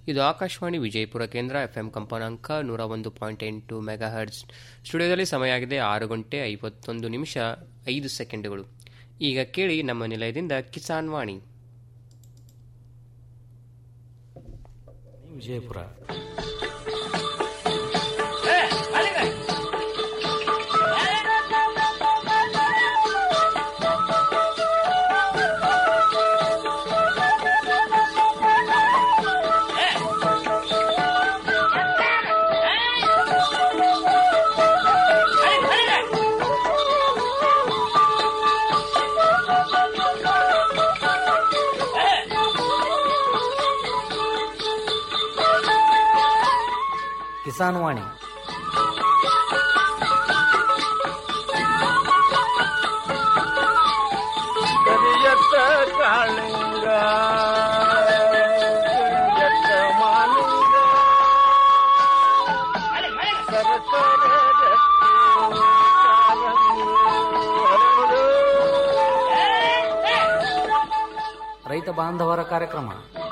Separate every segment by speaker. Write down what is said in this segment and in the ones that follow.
Speaker 1: ಇದು ಆಕಾಶವಾಣಿ ವಿಜಯಪುರ ಕೇಂದ್ರ ಎಫ್ಎಂ ಕಂಪನಾಂಕ ನೂರ ಒಂದು ಪಾಯಿಂಟ್ ಎಂಟು ಮೆಗಾ ಹರ್ಟ್ಸ್ ಸ್ಟುಡಿಯೋದಲ್ಲಿ ಸಮಯ ಆಗಿದೆ ಆರು ಗಂಟೆ ಐವತ್ತೊಂದು ನಿಮಿಷ ಐದು ಸೆಕೆಂಡುಗಳು ಈಗ ಕೇಳಿ ನಮ್ಮ ನಿಲಯದಿಂದ ಕಿಸಾನ್ ವಾಣಿ
Speaker 2: ವಿಜಯಪುರ ಕಿಸಾನ್ ವಾಣಿ
Speaker 3: ಕರಿಯತ್ತ ಕಾಳಿಂಗ ಕರಿಯತ್ತ ಮಾಲಿಂಗ ಸರಸರ ಗಟ್ಟಿ ಕಾಲಂಗಿ ಹರಡು.
Speaker 2: ರೈತ ಬಾಂಧವರ ಕಾರ್ಯಕ್ರಮ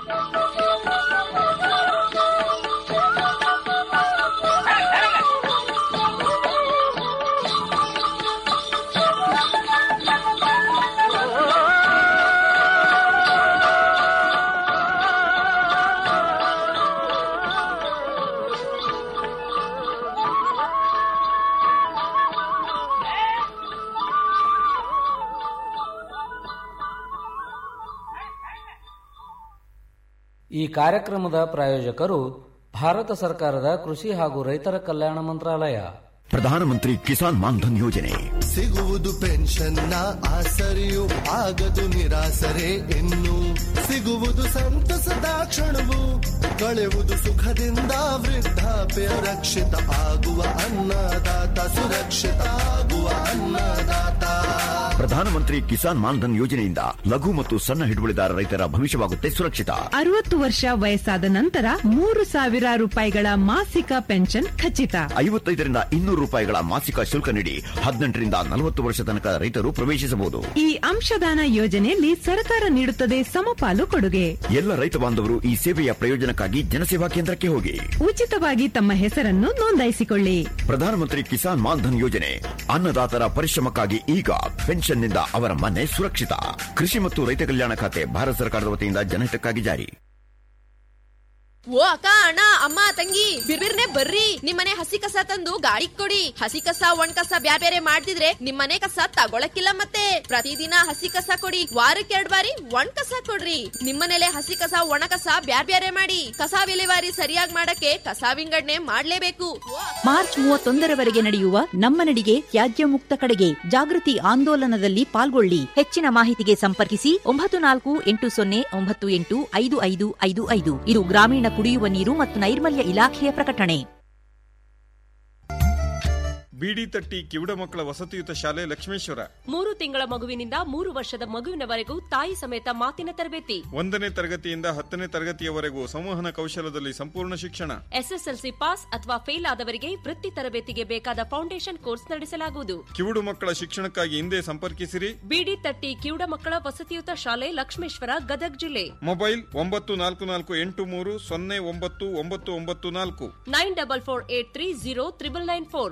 Speaker 2: ಈ ಕಾರ್ಯಕ್ರಮದ ಪ್ರಾಯೋಜಕರು ಭಾರತ ಸರ್ಕಾರದ ಕೃಷಿ ಹಾಗೂ ರೈತರ ಕಲ್ಯಾಣ ಮಂತ್ರಾಲಯ
Speaker 4: ಪ್ರಧಾನಮಂತ್ರಿ ಕಿಸಾನ್ ಮಾನ್ಧನ್ ಯೋಜನೆ
Speaker 5: ಸಿಗುವುದು ಪೆನ್ಷನ್ನ ಆಸರೆಯು ಆಗದು ನಿರಾಸರೆ ಇನ್ನು ಸಿಗುವುದು ಸಂತಸದ ಕ್ಷಣವು ಕಳೆವುದು ಸುಖದಿಂದ ವೃದ್ಧಾಪ್ಯ ರಕ್ಷಿತ ಆಗುವ ಅನ್ನದಾತ ಸುರಕ್ಷಿತ ಆಗುವ ಅನ್ನದಾತ
Speaker 4: ಪ್ರಧಾನಮಂತ್ರಿ ಕಿಸಾನ್ ಮಾನ್ಧನ್ ಯೋಜನೆಯಿಂದ ಲಘು ಮತ್ತು ಸಣ್ಣ ಹಿಡುವಳಿದಾರ ರೈತರ ಭವಿಷ್ಯವಾಗುತ್ತೆ ಸುರಕ್ಷಿತ
Speaker 6: ಅರವತ್ತು ವರ್ಷ ವಯಸ್ಸಾದ ನಂತರ ಮೂರು ಸಾವಿರ ರೂಪಾಯಿಗಳ ಮಾಸಿಕ ಪೆನ್ಷನ್ ಖಚಿತ
Speaker 4: ಐವತ್ತೈದರಿಂದ ಇನ್ನೂರು ರೂಪಾಯಿಗಳ ಮಾಸಿಕ ಶುಲ್ಕ ನೀಡಿ ಹದಿನೆಂಟರಿಂದ ನಲವತ್ತು ವರ್ಷ ತನಕ ರೈತರು ಪ್ರವೇಶಿಸಬಹುದು
Speaker 6: ಈ ಅಂಶದಾನ ಯೋಜನೆಯಲ್ಲಿ ಸರ್ಕಾರ ನೀಡುತ್ತದೆ ಸಮಪಾಲು ಕೊಡುಗೆ
Speaker 4: ಎಲ್ಲ ರೈತ ಬಾಂಧವರು ಈ ಸೇವೆಯ ಪ್ರಯೋಜನಕ್ಕಾಗಿ ಜನಸೇವಾ ಕೇಂದ್ರಕ್ಕೆ ಹೋಗಿ
Speaker 6: ಉಚಿತವಾಗಿ ತಮ್ಮ ಹೆಸರನ್ನು ನೋಂದಾಯಿಸಿಕೊಳ್ಳಿ
Speaker 4: ಪ್ರಧಾನಮಂತ್ರಿ ಕಿಸಾನ್ ಮಾನ್ಧನ್ ಯೋಜನೆ ಅನ್ನದಾತರ ಪರಿಶ್ರಮಕ್ಕಾಗಿ ಈಗ ಪೆನ್ಷನ್ನಿಂದ ಅವರ ಮನೆ ಸುರಕ್ಷಿತ ಕೃಷಿ ಮತ್ತು ರೈತ ಕಲ್ಯಾಣ ಖಾತೆ ಭಾರತ ಸರ್ಕಾರದ ವತಿಯಿಂದ ಜನಹಿತಕ್ಕಾಗಿ ಜಾರಿ
Speaker 7: ಓ ಅಕ್ಕ ಅಣ್ಣ ಅಮ್ಮ ತಂಗಿ ಬಿರ್ಬಿರ್ನೆ ಬರ್ರಿ ನಿಮ್ಮನೆ ಹಸಿ ಕಸ ತಂದು ಗಾಡಿಗ್ ಕೊಡಿ ಹಸಿ ಕಸ ಒಣ್ ಕಸ ಬ್ಯಾರೆ ಬೇರೆ ಮಾಡ್ತಿದ್ರೆ ನಿಮ್ಮನೆ ಕಸ ತಗೊಳಕಿಲ್ಲ ಮತ್ತೆ ಪ್ರತಿದಿನ ಹಸಿ ಕಸ ಕೊಡಿ ವಾರಕ್ಕೆ ಎರಡ್ ಬಾರಿ ಒಣ್ ಕಸ ಕೊಡ್ರಿ ನಿಮ್ಮನೇಲೆ ಹಸಿ ಕಸ ಒಣ ಕಸ ಬ್ಯಾರ್ ಬ್ಯಾರೆ ಮಾಡಿ ಕಸ ವಿಲೇವಾರಿ ಸರಿಯಾಗಿ ಮಾಡಕ್ಕೆ ಕಸ ವಿಂಗಡಣೆ ಮಾಡ್ಲೇಬೇಕು ಓ ಅಕ್ಕ.
Speaker 8: ಮಾರ್ಚ್ ಮೂವತ್ತೊಂದರವರೆಗೆ ನಡೆಯುವ ನಮ್ಮ ನಡಿಗೆ ತ್ಯಾಜ್ಯ ಮುಕ್ತ ಕಡೆಗೆ ಜಾಗೃತಿ ಆಂದೋಲನದಲ್ಲಿ ಪಾಲ್ಗೊಳ್ಳಿ ಹೆಚ್ಚಿನ ಮಾಹಿತಿಗೆ ಸಂಪರ್ಕಿಸಿ ಒಂಬತ್ತು ನಾಲ್ಕು ಎಂಟು ಸೊನ್ನೆ ಒಂಬತ್ತು ಎಂಟು ಐದು ಐದು ಐದು ಐದು ಇದು ಗ್ರಾಮೀಣ ಕುಡಿಯುವ ನೀರು ಮತ್ತು ನೈರ್ಮಲ್ಯ ಇಲಾಖೆಯ ಪ್ರಕಟಣೆ
Speaker 9: ಬಿಡಿ ತಟ್ಟಿ ಕಿವುಡ ಮಕ್ಕಳ ವಸತಿಯುತ ಶಾಲೆ ಲಕ್ಷ್ಮೇಶ್ವರ
Speaker 10: ಮೂರು ತಿಂಗಳ ಮಗುವಿನಿಂದ ಮೂರು ವರ್ಷದ ಮಗುವಿನವರೆಗೂ ತಾಯಿ ಸಮೇತ ಮಾತಿನ ತರಬೇತಿ
Speaker 9: ಒಂದನೇ ತರಗತಿಯಿಂದ ಹತ್ತನೇ ತರಗತಿಯವರೆಗೂ ಸಂವಹನ ಕೌಶಲದಲ್ಲಿ ಸಂಪೂರ್ಣ ಶಿಕ್ಷಣ
Speaker 10: ಎಸ್ಎಸ್ಎಲ್ಸಿ ಪಾಸ್ ಅಥವಾ ಫೇಲ್ ಆದವರಿಗೆ ವೃತ್ತಿ ತರಬೇತಿಗೆ ಬೇಕಾದ ಫೌಂಡೇಶನ್ ಕೋರ್ಸ್ ನಡೆಸಲಾಗುವುದು
Speaker 9: ಕಿವುಡು ಮಕ್ಕಳ ಶಿಕ್ಷಣಕ್ಕಾಗಿ ಹಿಂದೆ ಸಂಪರ್ಕಿಸಿರಿ
Speaker 10: ಬಿಡಿ ತಟ್ಟಿ ಕಿವುಡ ಮಕ್ಕಳ ವಸತಿಯುತ ಶಾಲೆ ಲಕ್ಷ್ಮೇಶ್ವರ ಗದಗ್ ಜಿಲ್ಲೆ
Speaker 9: ಮೊಬೈಲ್ ಒಂಬತ್ತು ನಾಲ್ಕು ನಾಲ್ಕು ಎಂಟು ಮೂರು ಸೊನ್ನೆ ಒಂಬತ್ತು ಒಂಬತ್ತು ಒಂಬತ್ತು ನಾಲ್ಕು
Speaker 10: nine double four eight three zero triple nine four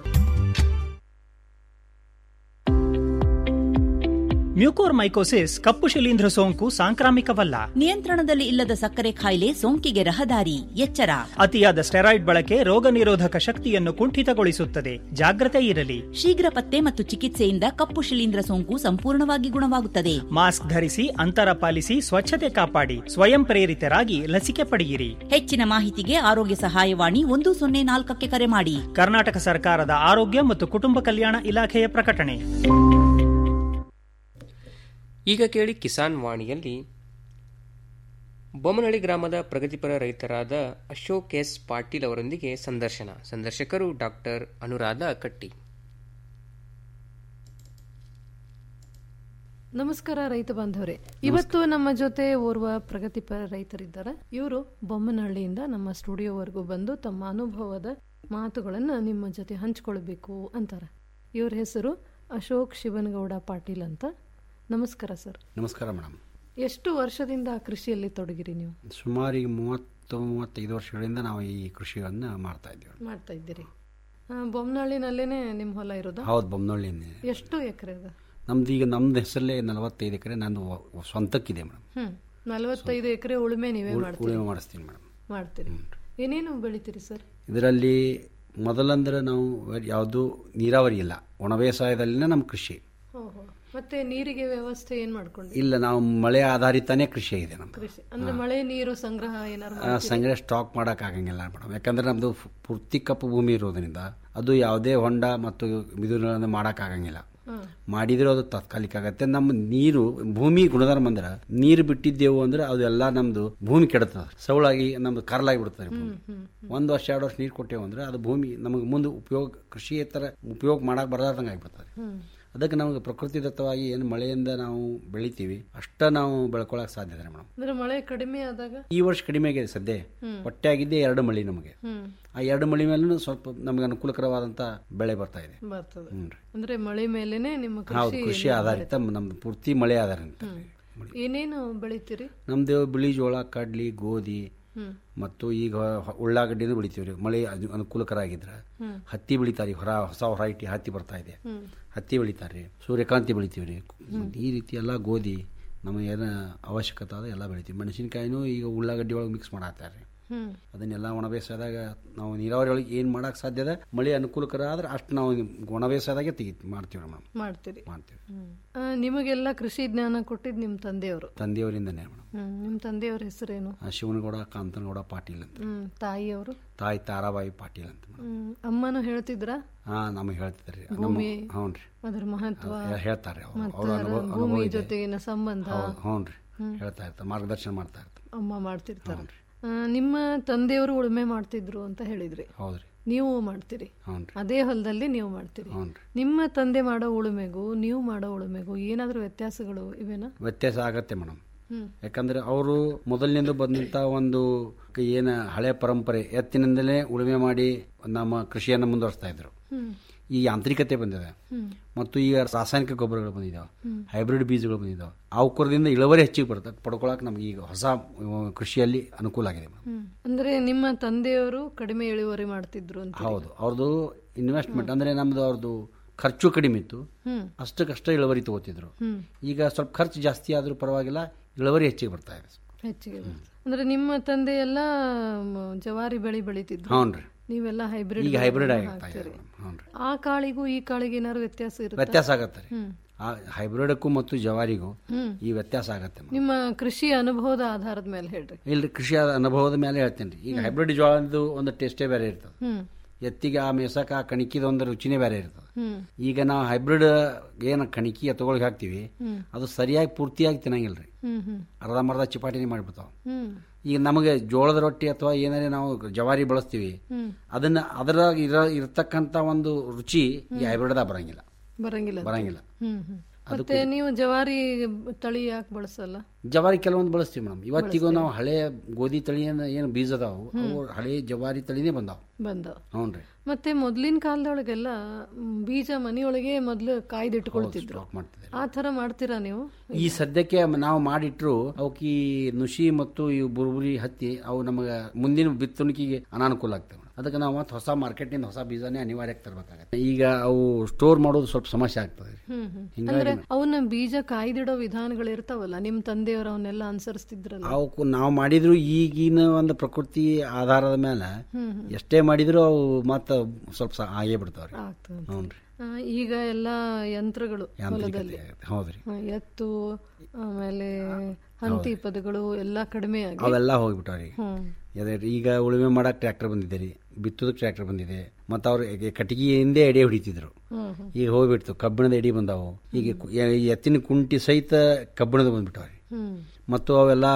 Speaker 11: mucormycosis ಕಪ್ಪು ಶಿಲೀಂಧ್ರ ಸೋಂಕು ಸಾಂಕ್ರಾಮಿಕವಲ್ಲ
Speaker 8: ನಿಯಂತ್ರಣದಲ್ಲಿ ಇಲ್ಲದ ಸಕ್ಕರೆ ಕಾಯಿಲೆ ಸೋಂಕಿಗೆ ರಹದಾರಿ ಎಚ್ಚರ
Speaker 11: ಅತಿಯಾದ ಸ್ಟೆರಾಯ್ಡ್ ಬಳಕೆ ರೋಗ ನಿರೋಧಕ ಶಕ್ತಿಯನ್ನು ಕುಂಠಿತಗೊಳಿಸುತ್ತದೆ ಜಾಗ್ರತೆ ಇರಲಿ
Speaker 8: ಶೀಘ್ರ ಪತ್ತೆ ಮತ್ತು ಚಿಕಿತ್ಸೆಯಿಂದ ಕಪ್ಪು ಶಿಲೀಂಧ್ರ ಸೋಂಕು ಸಂಪೂರ್ಣವಾಗಿ ಗುಣವಾಗುತ್ತದೆ
Speaker 11: ಮಾಸ್ಕ್ ಧರಿಸಿ ಅಂತರ ಪಾಲಿಸಿ ಸ್ವಚ್ಛತೆ ಕಾಪಾಡಿ ಸ್ವಯಂ ಪ್ರೇರಿತರಾಗಿ ಲಸಿಕೆ ಪಡೆಯಿರಿ
Speaker 8: ಹೆಚ್ಚಿನ ಮಾಹಿತಿಗೆ ಆರೋಗ್ಯ ಸಹಾಯವಾಣಿ ಒಂದು ಸೊನ್ನೆ ನಾಲ್ಕಕ್ಕೆ ಕರೆ ಮಾಡಿ
Speaker 11: ಕರ್ನಾಟಕ ಸರ್ಕಾರದ ಆರೋಗ್ಯ ಮತ್ತು ಕುಟುಂಬ ಕಲ್ಯಾಣ ಇಲಾಖೆಯ ಪ್ರಕಟಣೆ
Speaker 1: ಈಗ ಕೇಳಿ ಕಿಸಾನ್ ವಾಣಿಯಲ್ಲಿ ಬೊಮ್ಮನಹಳ್ಳಿ ಗ್ರಾಮದ ಪ್ರಗತಿಪರ ರೈತರಾದ ಅಶೋಕ್ ಎಸ್ ಪಾಟೀಲ್ ಅವರೊಂದಿಗೆ ಸಂದರ್ಶನ ಸಂದರ್ಶಕರು ಡಾಕ್ಟರ್ ಅನುರಾಧ ಕಟ್ಟಿ
Speaker 12: ನಮಸ್ಕಾರ ರೈತ ಬಾಂಧವರೇ ಇವತ್ತು ನಮ್ಮ ಜೊತೆ ಓರ್ವ ಪ್ರಗತಿಪರ ರೈತರಿದ್ದಾರೆ ಇವರು ಬೊಮ್ಮನಹಳ್ಳಿಯಿಂದ ನಮ್ಮ ಸ್ಟುಡಿಯೋವರೆಗೂ ಬಂದು ತಮ್ಮ ಅನುಭವದ ಮಾತುಗಳನ್ನ ನಿಮ್ಮ ಜೊತೆ ಹಂಚ್ಕೊಳ್ಬೇಕು ಅಂತಾರೆ ಇವ್ರ ಹೆಸರು ಅಶೋಕ್ ಶಿವನಗೌಡ ಪಾಟೀಲ್ ಅಂತ ನಮಸ್ಕಾರ ಸರ್
Speaker 13: ನಮಸ್ಕಾರ ಮೇಡಮ್
Speaker 12: ಎಷ್ಟು ವರ್ಷದಿಂದ ಆ ಕೃಷಿಯಲ್ಲಿ ತೊಡಗಿರಿ ನೀವು
Speaker 13: ಸುಮಾರು ಈಗ ಮೂವತ್ತು ಮೂವತ್ತೈದು ವರ್ಷಗಳಿಂದ ನಾವು ಈ ಕೃಷಿಯನ್ನು ಮಾಡ್ತಾ ಇದ್ದೀವಿ
Speaker 12: ಮಾಡ್ತಾ ಇದ್ದೀರಿ ಆ, ಬೊಮ್ಮನಹಳ್ಳಿನಲ್ಲೇನೆ ನಿಮ್ಮ ಹೊಲ ಇರೋದು
Speaker 13: ಹೌದು ಬೊಮ್ಮನಹಳ್ಳಿಯಿಂದ
Speaker 12: ಎಷ್ಟು ಎಕರೆ ಅದು
Speaker 13: ನಮ್ದು ಈಗ ನಮ್ದು ಹೆಸರಲ್ಲೇ ನಲವತ್ತೈದು ಎಕರೆ ನಂದು ವ- ಸ್ವಂತಕ್ಕಿದೆ ಮೇಡಮ್
Speaker 12: ಹ್ಮ್ ನಲವತ್ತೈದು ಎಕರೆ ಉಳುಮೆ ನೀವೇ ಮಾಡ್ತೀರಿ
Speaker 13: ಉಳುಮೆ ಮಾಡಿಸ್ತೀನಿ ಮೇಡಮ್
Speaker 12: ಮಾಡ್ತೀರಿ ಏನೇನು ಬೆಳಿತೀರಿ ಸರ್
Speaker 13: ಇದರಲ್ಲಿ ಮೊದಲಂದ್ರೆ ನಾವು ಯಾವುದು ನೀರಾವರಿ ಇಲ್ಲ ಒಣ ಬೇಸಾಯದಲ್ಲಿನೇ ನಮ್ಮ ಕೃಷಿ
Speaker 12: ಓಹೋ ಮತ್ತೆ ನೀರಿಗೆ ವ್ಯವಸ್ಥೆ ಏನ್ ಮಾಡ್ಕೊಂಡ್ರಿ
Speaker 13: ಇಲ್ಲ ನಾವು ಮಳೆ ಆಧಾರಿತನೇ ಕೃಷಿ ಇದೆ ನಮ್ದು
Speaker 12: ಕೃಷಿ ಅಂದ್ರೆ ಮಳೆ ನೀರು ಸಂಗ್ರಹ ಏನಾರು
Speaker 13: ಆ, ಸಂಗ್ರಹ ಸ್ಟಾಕ್ ಮಾಡಕ್ ಆಗಂಗಿಲ್ಲ ಮೇಡಮ್ ಯಾಕಂದ್ರೆ ನಮ್ದು ಫ್- ಪೂರ್ತಿ ಕಪ್ಪು ಭೂಮಿ ಇರೋದ್ರಿಂದ ಅದು ಯಾವುದೇ ಹೊಂಡ ಮತ್ತು ಮಿದುಗಳನ್ನು ಮಾಡಕ್ ಆಗಂಗಿಲ್ಲ
Speaker 12: ಹ್ಮ್.
Speaker 13: ಮಾಡಿದ್ರೆ ಅದು ತಾತ್ಕಾಲಿಕ ಆಗತ್ತೆ ನಮ್ಮ ನೀರು ಭೂಮಿ ಗುಣಧರ್ಮ ಅಂದ್ರೆ ನೀರು ಬಿಟ್ಟಿದ್ದೆವು ಅಂದ್ರೆ ಅದೆಲ್ಲ ನಮ್ದು ಭೂಮಿ ಕೆಡುತ್ತದೆ ಸೌಳಾಗಿ ನಮ್ದು ಕರ್ಲಾಗಿ ಬಿಡ್ತದೆ ಭೂಮಿ ಒಂದು ವರ್ಷ ಎರಡು ವರ್ಷ ನೀರು ಕೊಟ್ಟೆವು ಅಂದ್ರೆ ಅದು ಭೂಮಿ ನಮಗೆ ಮುಂದೆ ಉಪಯೋಗ ಕೃಷಿಯೇತರ ಉಪಯೋಗ ಮಾಡಕ್ ಬರದಂಗೆ ಆಗ್ಬಿಡ್ತದೆ
Speaker 12: ಹ್ಮ್.
Speaker 13: ಅದಕ್ಕೆ ನಮಗೆ ಪ್ರಕೃತಿದತ್ತವಾಗಿ ಏನು ಮಳೆಯಿಂದ ನಾವು ಬೆಳಿತೀವಿ ಅಷ್ಟ ನಾವು ಬೆಳ್ಕೊಳಕ್ ಸಾಧ್ಯ ಇದೆ ಮೇಡಮ್
Speaker 12: ಅಂದ್ರೆ ಮಳೆ ಕಡಿಮೆ ಆದಾಗ
Speaker 13: ಈ ವರ್ಷ ಕಡಿಮೆ ಆಗಿದೆ ಸದ್ಯ
Speaker 12: ಹ್ಮ್.
Speaker 13: ಹೊಟ್ಟೆ ಆಗಿದ್ದೆ ಎರಡು ಮಳಿ ನಮಗೆ
Speaker 12: ಹ್ಮ್
Speaker 13: ಆ ಎರಡು ಮಳಿ ಮೇಲೂ ಸ್ವಲ್ಪ ನಮಗೆ ಅನುಕೂಲಕರವಾದಂತ ಬೆಳೆ ಬರ್ತಾ ಇದೆ
Speaker 12: ಬರ್ತದೆ
Speaker 13: ಹ್ಮ್.
Speaker 12: ಅಂದ್ರೆ ಮಳೆ ಮೇಲೆನೆ ನಿಮ್ಮ
Speaker 13: ಹೌದು
Speaker 12: ಕೃಷಿ
Speaker 13: ಕೃಷಿ ಆಧಾರಿತ ನಮ್ದು ಪೂರ್ತಿ ಮಳೆ ಆಧಾರಿತ
Speaker 12: ಹ್ಮ್. ಏನೇನು ಬೆಳಿತೀರಿ
Speaker 13: ನಮ್ದು ಬಿಳಿ ಜೋಳ ಕಡ್ಲಿ ಗೋಧಿ
Speaker 12: ಹ್ಮ್.
Speaker 13: ಮತ್ತು ಈಗ ಹೊ- ಉಳ್ಳಾಗಡ್ಡಿನೂ ಬೆಳಿತೀವಿ ರೀ ಮಳೆ ಅದು ಅನುಕೂಲಕರ ಆಗಿದ್ರೆ
Speaker 12: ಹ್ಮ್.
Speaker 13: ಹತ್ತಿ ಬೆಳಿತಾರೆ ಹೊರ ಹೊಸ ಹೊರೈಟಿ ಹತ್ತಿ ಬರ್ತಾ ಇದೆ
Speaker 12: ಹ್ಮ್.
Speaker 13: ಹತ್ತಿ ಬೆಳಿತಾರೆ ರೀ ಸೂರ್ಯಕಾಂತಿ ಬೆಳಿತೀವಿ ರೀ ಈ ರೀತಿ ಎಲ್ಲ ಗೋಧಿ ನಮಗೆ ಏನು ಅವಶ್ಯಕತೆ ಅದ ಎಲ್ಲ ಬೆಳಿತೀವಿ ಮೆಣಸಿನ್ಕಾಯಿನೂ ಈಗ ಉಳ್ಳಾಗಡ್ಡಿ ಒಳಗೆ ಮಿಕ್ಸ್ ಮಾಡಾತಾರೆ
Speaker 12: ಹ್ಮ್
Speaker 13: ಅದನ್ನೆಲ್ಲ ಒಣ ಬೇಸಾಯದಾಗ ನಾವು ನೀರಾವರಿ ಒಳಗೆ ಏನು ಮಾಡಕ್ಕೆ ಸಾಧ್ಯ ಅದ ಮಳೆ ಅನುಕೂಲಕರ ಆದ್ರೆ ಅಷ್ಟು ನಾವು ಒಣ ಬೇಸಾಯದಾಗೆ ತೆಗಿ ಮಾಡ್ತೀವಿ ಮೇಡಮ್
Speaker 12: ಮಾಡ್ತೀರಿ
Speaker 13: ಮಾಡ್ತೀವಿ
Speaker 12: ಹ್ಮ್. ಆ, ನಿಮಗೆಲ್ಲ ಕೃಷಿ ಜ್ಞಾನ ಕೊಟ್ಟಿದ್ ನಿಮ್ ತಂದೆಯವರು
Speaker 13: ತಂದೆಯವರಿಂದನೇ ಮೇಡಮ್
Speaker 12: ಹ್ಮ್ ನಿಮ್ ತಂದೆಯವ್ರ ಹೆಸರೇನು
Speaker 13: ಶಿವನಗೌಡ ಕಾಂತನಗೌಡ ಪಾಟೀಲ್ ಅಂತ
Speaker 12: ಹ್ಮ್ ತಾಯಿಯವರು
Speaker 13: ತಾಯಿ ತಾರಾಬಾಯಿ ಪಾಟೀಲ್ ಅಂತ
Speaker 12: ಹ್ಮ್ ಅಮ್ಮನು ಹೇಳ್ತಿದ್ರ
Speaker 13: ಹಾ ನಮಗೆ ಹೇಳ್ತಿದ್ದಾರೆ ರೀ
Speaker 12: ಭೂಮಿ
Speaker 13: ಹ್ಞೂ ರೀ
Speaker 12: ಅದ್ರ ಮಹತ್ವ
Speaker 13: ಹೇಳ್ತಾರೆ ಅವ್ರು
Speaker 12: ಮತ್ತೆ
Speaker 13: ಅವ್ರ ಅನುಭವ
Speaker 12: ಅದರ
Speaker 13: ಅನುಭವ
Speaker 12: ಭೂಮಿ
Speaker 13: ಇದೆ
Speaker 12: ಜೊತೆಗಿನ ಸಂಬಂಧ
Speaker 13: ಹೌದು ಹ್ಞೂ ರೀ
Speaker 12: ಹ್ಮ್.
Speaker 13: ಹೇಳ್ತಾ ಇರ್ತಾರೆ ಮಾರ್ಗದರ್ಶನ ಮಾಡ್ತಾ ಇರ್ತಾರೆ
Speaker 12: ಅಮ್ಮ ಮಾಡ್ತಿರ್ತಾರೆ ಆ, ನಿಮ್ಮ ತಂದೆಯವರು ಉಳುಮೆ ಮಾಡ್ತಿದ್ರು ಅಂತ ಹೇಳಿದ್ರಿ
Speaker 13: ಹೌದ್ರಿ
Speaker 12: ನೀವು ಮಾಡ್ತೀರಿ
Speaker 13: ಹ್ಞೂ ರೀ
Speaker 12: ಅದೇ ಹೊಲದಲ್ಲಿ ನೀವು ಮಾಡ್ತೀರಿ
Speaker 13: ಹ್ಞೂ ರೀ
Speaker 12: ನಿಮ್ಮ ತಂದೆ ಮಾಡೋ ಉಳುಮೆಗೂ ನೀವು ಮಾಡೋ ಉಳುಮೆಗೂ ಏನಾದ್ರೂ ವ್ಯತ್ಯಾಸಗಳು ಇವೇನಾ
Speaker 13: ವ್ಯತ್ಯಾಸ ಆಗತ್ತೆ ಮೇಡಮ್
Speaker 12: ಹ್ಮ್
Speaker 13: ಯಾಕಂದ್ರೆ ಅವರು ಮೊದಲಿನಿಂದ ಬಂದಂತ ಒಂದು ಕ- ಏನ ಹಳೆ ಪರಂಪರೆ ಎತ್ತಿನಿಂದಲೇ ಉಳುಮೆ ಮಾಡಿ ನಮ್ಮ ಕೃಷಿಯನ್ನು ಮುಂದುವರಿಸ್ತಾ ಇದ್ರು
Speaker 12: ಹ್ಮ್
Speaker 13: ಈ ಯಾಂತ್ರಿಕತೆ ಬಂದಿದೆ
Speaker 12: ಹ್ಮ್
Speaker 13: ಮತ್ತು ಈಗ ರಾಸಾಯನಿಕ ಗೊಬ್ಬರಗಳು ಬಂದಿದ್ದಾವೆ
Speaker 12: ಹ್ಮ್.
Speaker 13: ಹೈಬ್ರಿಡ್ ಬೀಜಗಳು ಬಂದಿದ್ದಾವೆ ಅವಕರದಿಂದ ಇಳುವರಿ ಹೆಚ್ಚಿಗೆ ಬರ್ತದೆ ಪಡ್ಕೊಳಕ್ಕೆ ನಮ್ಗೆ ಈಗ ಹೊಸ ಆ, ಕೃಷಿಯಲ್ಲಿ ಅನುಕೂಲ ಆಗಿದೆ ಮೇಡಮ್
Speaker 12: ಹ್ಮ್ ಅಂದ್ರೆ ನಿಮ್ಮ ತಂದೆಯವರು ಕಡಿಮೆ ಇಳುವರಿ ಮಾಡ್ತಿದ್ರು ಅಂತ
Speaker 13: ಹೌದು ಅವ್ರದ್ದು ಇನ್ವೆಸ್ಟ್ಮೆಂಟ್ ಅಂದ್ರೆ ನಮ್ದು ಅವ್ರದ್ದು ಖರ್ಚು ಕಡಿಮೆ ಇತ್ತು
Speaker 12: ಹ್ಮ್
Speaker 13: ಅಷ್ಟಕ್ಕಷ್ಟೇ ಇಳುವರಿ ತಗೋತಿದ್ರು
Speaker 12: ಹ್ಮ್
Speaker 13: ಈಗ ಸ್ವಲ್ಪ ಖರ್ಚು ಜಾಸ್ತಿ ಆದ್ರೂ ಪರವಾಗಿಲ್ಲ ಇಳುವರಿ ಹೆಚ್ಚಿಗೆ ಬರ್ತಾ ಇದೆ
Speaker 12: ಹೆಚ್ಚಿಗೆ ಬರ್ತದೆ. ಅಂದ್ರೆ ನಿಮ್ಮ ತಂದೆ ಎಲ್ಲ ಮ್, ಜವಾರಿ ಬೆಳಿ ಬೆಳಿತಿದ್ರು
Speaker 13: ಹೌನ್ರಿ
Speaker 12: ನೀವೆಲ್ಲ ಹೈಬ್ರಿಡ್
Speaker 13: ಈಗ ಹೈಬ್ರಿಡ್ ಆಗ್ತಾ ಇದೆ ಮೇಡಮ್ ಹೌನ್ರಿ
Speaker 12: ಆ ಕಾಳಿಗೂ ಈ ಕಾಳಿಗೆ ಏನಾದ್ರು ವ್ಯತ್ಯಾಸ ಇರುತ್ತೆ
Speaker 13: ವ್ಯತ್ಯಾಸ ಆಗತ್ತೆ ರೀ
Speaker 12: ಹ್ಮ್
Speaker 13: ಆ ಹೈಬ್ರಿಡಕ್ಕೂ ಮತ್ತು ಜವಾರಿಗೂ
Speaker 12: ಹ್ಮ್
Speaker 13: ಈ ವ್ಯತ್ಯಾಸ ಆಗತ್ತೆ ಮೇಡಮ್.
Speaker 12: ನಿಮ್ಮ ಕೃಷಿ ಅನುಭವದ ಆಧಾರದ ಮೇಲೆ ಹೇಳ್ರಿ
Speaker 13: ಇಲ್ರಿ ಕೃಷಿ ಅನುಭವದ ಮೇಲೆ ಹೇಳ್ತೇನೆ ರೀ ಈಗ ಹೈಬ್ರಿಡ್ ಜೋಳದ್ದು ಒಂದು ಟೇಸ್ಟೇ ಬೇರೆ ಇರ್ತದೆ
Speaker 12: ಹ್ಮ್
Speaker 13: ಎತ್ತಿಗೆ ಆ ಮೇಸಕ ಆ ಕಣಿಕಿದ ಒಂದು ರುಚಿನೇ ಬೇರೆ ಇರ್ತದೆ
Speaker 12: ಹ್ಮ್
Speaker 13: ಈಗ ನಾವು ಹೈಬ್ರಿಡ್ ಏನು ಕಣಿಕಿ ಎತ್ತುಗಳಿಗೆ ಹಾಕ್ತಿವಿ
Speaker 12: ಹ್ಮ್
Speaker 13: ಅದು ಸರಿಯಾಗಿ ಪೂರ್ತಿಯಾಗಿ ತಿನ್ನಂಗಿಲ್ಲ ರೀ
Speaker 12: ಹ್ಮ್ ಹ್ಮ್
Speaker 13: ಅರ್ಧಂಬರ್ಧ ಚಿಪಾಟಿನೇ ಮಾಡಿಬಿಡ್ತಾವೆ
Speaker 12: ಹ್ಮ್
Speaker 13: ಈಗ ನಮಗೆ ಜೋಳದ ರೊಟ್ಟಿ ಅಥವಾ ಏನಾರೇ ನಾವು ಜವಾರಿ ಬಳಸ್ತೀವಿ
Speaker 12: ಹ್ಮ್
Speaker 13: ಅದನ್ನ ಅದರಾಗ ಇರೋ ಇರತಕ್ಕಂತ ಒಂದು ರುಚಿ ಈ ಹೈಬ್ರಿಡ್ದಾಗ ಬರಂಗಿಲ್ಲ
Speaker 12: ಬರಂಗಿಲ್ಲ ಅಂತ.
Speaker 13: ಬರಂಗಿಲ್ಲ
Speaker 12: ಹ್ಮ್ ಹ್ಮ್ ಮತ್ತೆ ನೀವು ಜವಾರಿ ತಳಿ ಯಾಕೆ ಬಳಸಲ್ಲ
Speaker 13: ಜವಾರಿ ಕೆಲವೊಂದು ಬಳಸ್ತೀವಿ ಮೇಡಮ್ ಇವತ್ತಿಗೂ ನಾವು ಹಳೆ ಗೋಧಿ ತಳಿಯನ್ನ ಏನು ಬೀಜ ಅದಾವು ಅವು ಹಳೆ ಜವಾರಿ ತಳಿನೇ ಬಂದಾವು
Speaker 12: ಬಂದವ
Speaker 13: ಹ್ಞೂ ರೀ
Speaker 12: ಮತ್ತೆ ಮೊದ್ಲಿನ ಕಾಲದೊಳಗೆಲ್ಲ ಮ್, ಬೀಜ ಮನೆಯೊಳಗೆ ಮೊದ್ಲು ಕಾಯ್ದಿಟ್ಕೊಳ್ತಿದ್ರು
Speaker 13: ಸ್ಟಾಕ್ ಮಾಡ್ತಿದ್ದಾರೆ
Speaker 12: ಆ ತರ ಮಾಡ್ತೀರಾ ನೀವು
Speaker 13: ಈ ಸದ್ಯಕ್ಕೆ ನಾವು ಮಾಡಿಟ್ರು ಅವಕ್ಕೆ ಈ ನುಷಿ ಮತ್ತು ಈ ಬುರ್ಬುರಿ ಹತ್ತಿ ಅವು ನಮಗೆ ಮುಂದಿನ ಬಿತ್ತುಣಿಕೆಗೆ ಅನಾನುಕೂಲ ಆಗ್ತವೆ ಅದಕ್ಕೆ ನಾವು ಮತ್ತೆ ಹೊಸ ಮಾರ್ಕೆಟ್ನಿಂದ ಹೊಸ ಬೀಜನೇ ಅನಿವಾರ್ಯಕ್ಕೆ ತರಬೇಕಾಗತ್ತೆ ಈಗ ಅವು ಸ್ಟೋರ್ ಮಾಡೋದು ಸ್ವಲ್ಪ ಸಮಸ್ಯೆ ಆಗ್ತದೆ ರೀ.
Speaker 12: ಹ್ಮ್ ಹ್ಮ್
Speaker 13: ಹಿಂಗಾಗಿ
Speaker 12: ಅಂದ್ರೆ ಅವನ್ನ ಬೀಜ ಕಾಯ್ದಿಡೋ ವಿಧಾನಗಳು ಇರ್ತಾವಲ್ಲ ನಿಮ್ ತಂದೆಯವರು ಅವನ್ನೆಲ್ಲ ಅನುಸರಿಸ್ತಿದ್ರಲ್ಲ
Speaker 13: ಅವಕ್ಕೂ ನಾವು ಮಾಡಿದ್ರು ಈಗಿನ ಒಂದು ಪ್ರಕೃತಿ ಆಧಾರದ ಮೇಲೆ
Speaker 12: ಹ್ಮ್ ಹ್ಮ್
Speaker 13: ಎಷ್ಟೇ ಮಾಡಿದ್ರು ಅವು ಮತ್ತೆ ಸ್ವಲ್ಪ ಸ- ಆಗೇ ಬಿಡ್ತಾವ್ರಿ
Speaker 12: ಆಗ್ತದೆ
Speaker 13: ಹ್ಞೂ ರೀ
Speaker 12: ಆ, ಈಗ ಎಲ್ಲ ಯಂತ್ರಗಳು
Speaker 13: ಯಾಂತ್ರಿಕತೆ
Speaker 12: ಹೊಲದಲ್ಲಿ
Speaker 13: ಆಗತ್ತೆ. ಹೌದ್ರಿ
Speaker 12: ಆ, ಎತ್ತು ಆಮೇಲೆ ಹಂತಿ ಪದಗಳು ಎಲ್ಲ ಕಡಿಮೆ ಆಗಿ
Speaker 13: ಅವೆಲ್ಲ ಹೋಗ್ಬಿಟ್ಟಾವ್ರಿ
Speaker 12: ಹ್ಮ್
Speaker 13: ಅದೇ ರೀ, ಈಗ ಉಳುಮೆ ಮಾಡಕ್ ಟ್ರ್ಯಾಕ್ಟರ್ ಬಂದಿದೆ ರೀ ಬಿತ್ತೋದಕ್ಕೆ ಟ್ರ್ಯಾಕ್ಟರ್ ಬಂದಿದೆ ಮತ್ತು ಅವ್ರು ಈಗ ಕಟ್ಟಿಗೆಯಿಂದೇ ಎಡೆ ಹೊಡಿತಿದ್ರು
Speaker 12: ಹ್ಮ್ ಹ್ಮ್
Speaker 13: ಈಗ ಹೋಗ್ಬಿಡ್ತು ಕಬ್ಬಿಣದ ಎಡಿ ಬಂದಾವು ಈಗ ಕು- ಎ- ಎತ್ತಿನ ಕುಂಟಿ ಸಹಿತ ಕಬ್ಬಿಣದ ಬಂದ್ಬಿಟ್ಟವ್ರಿ
Speaker 12: ಹ್ಮ್
Speaker 13: ಮತ್ತು ಅವೆಲ್ಲ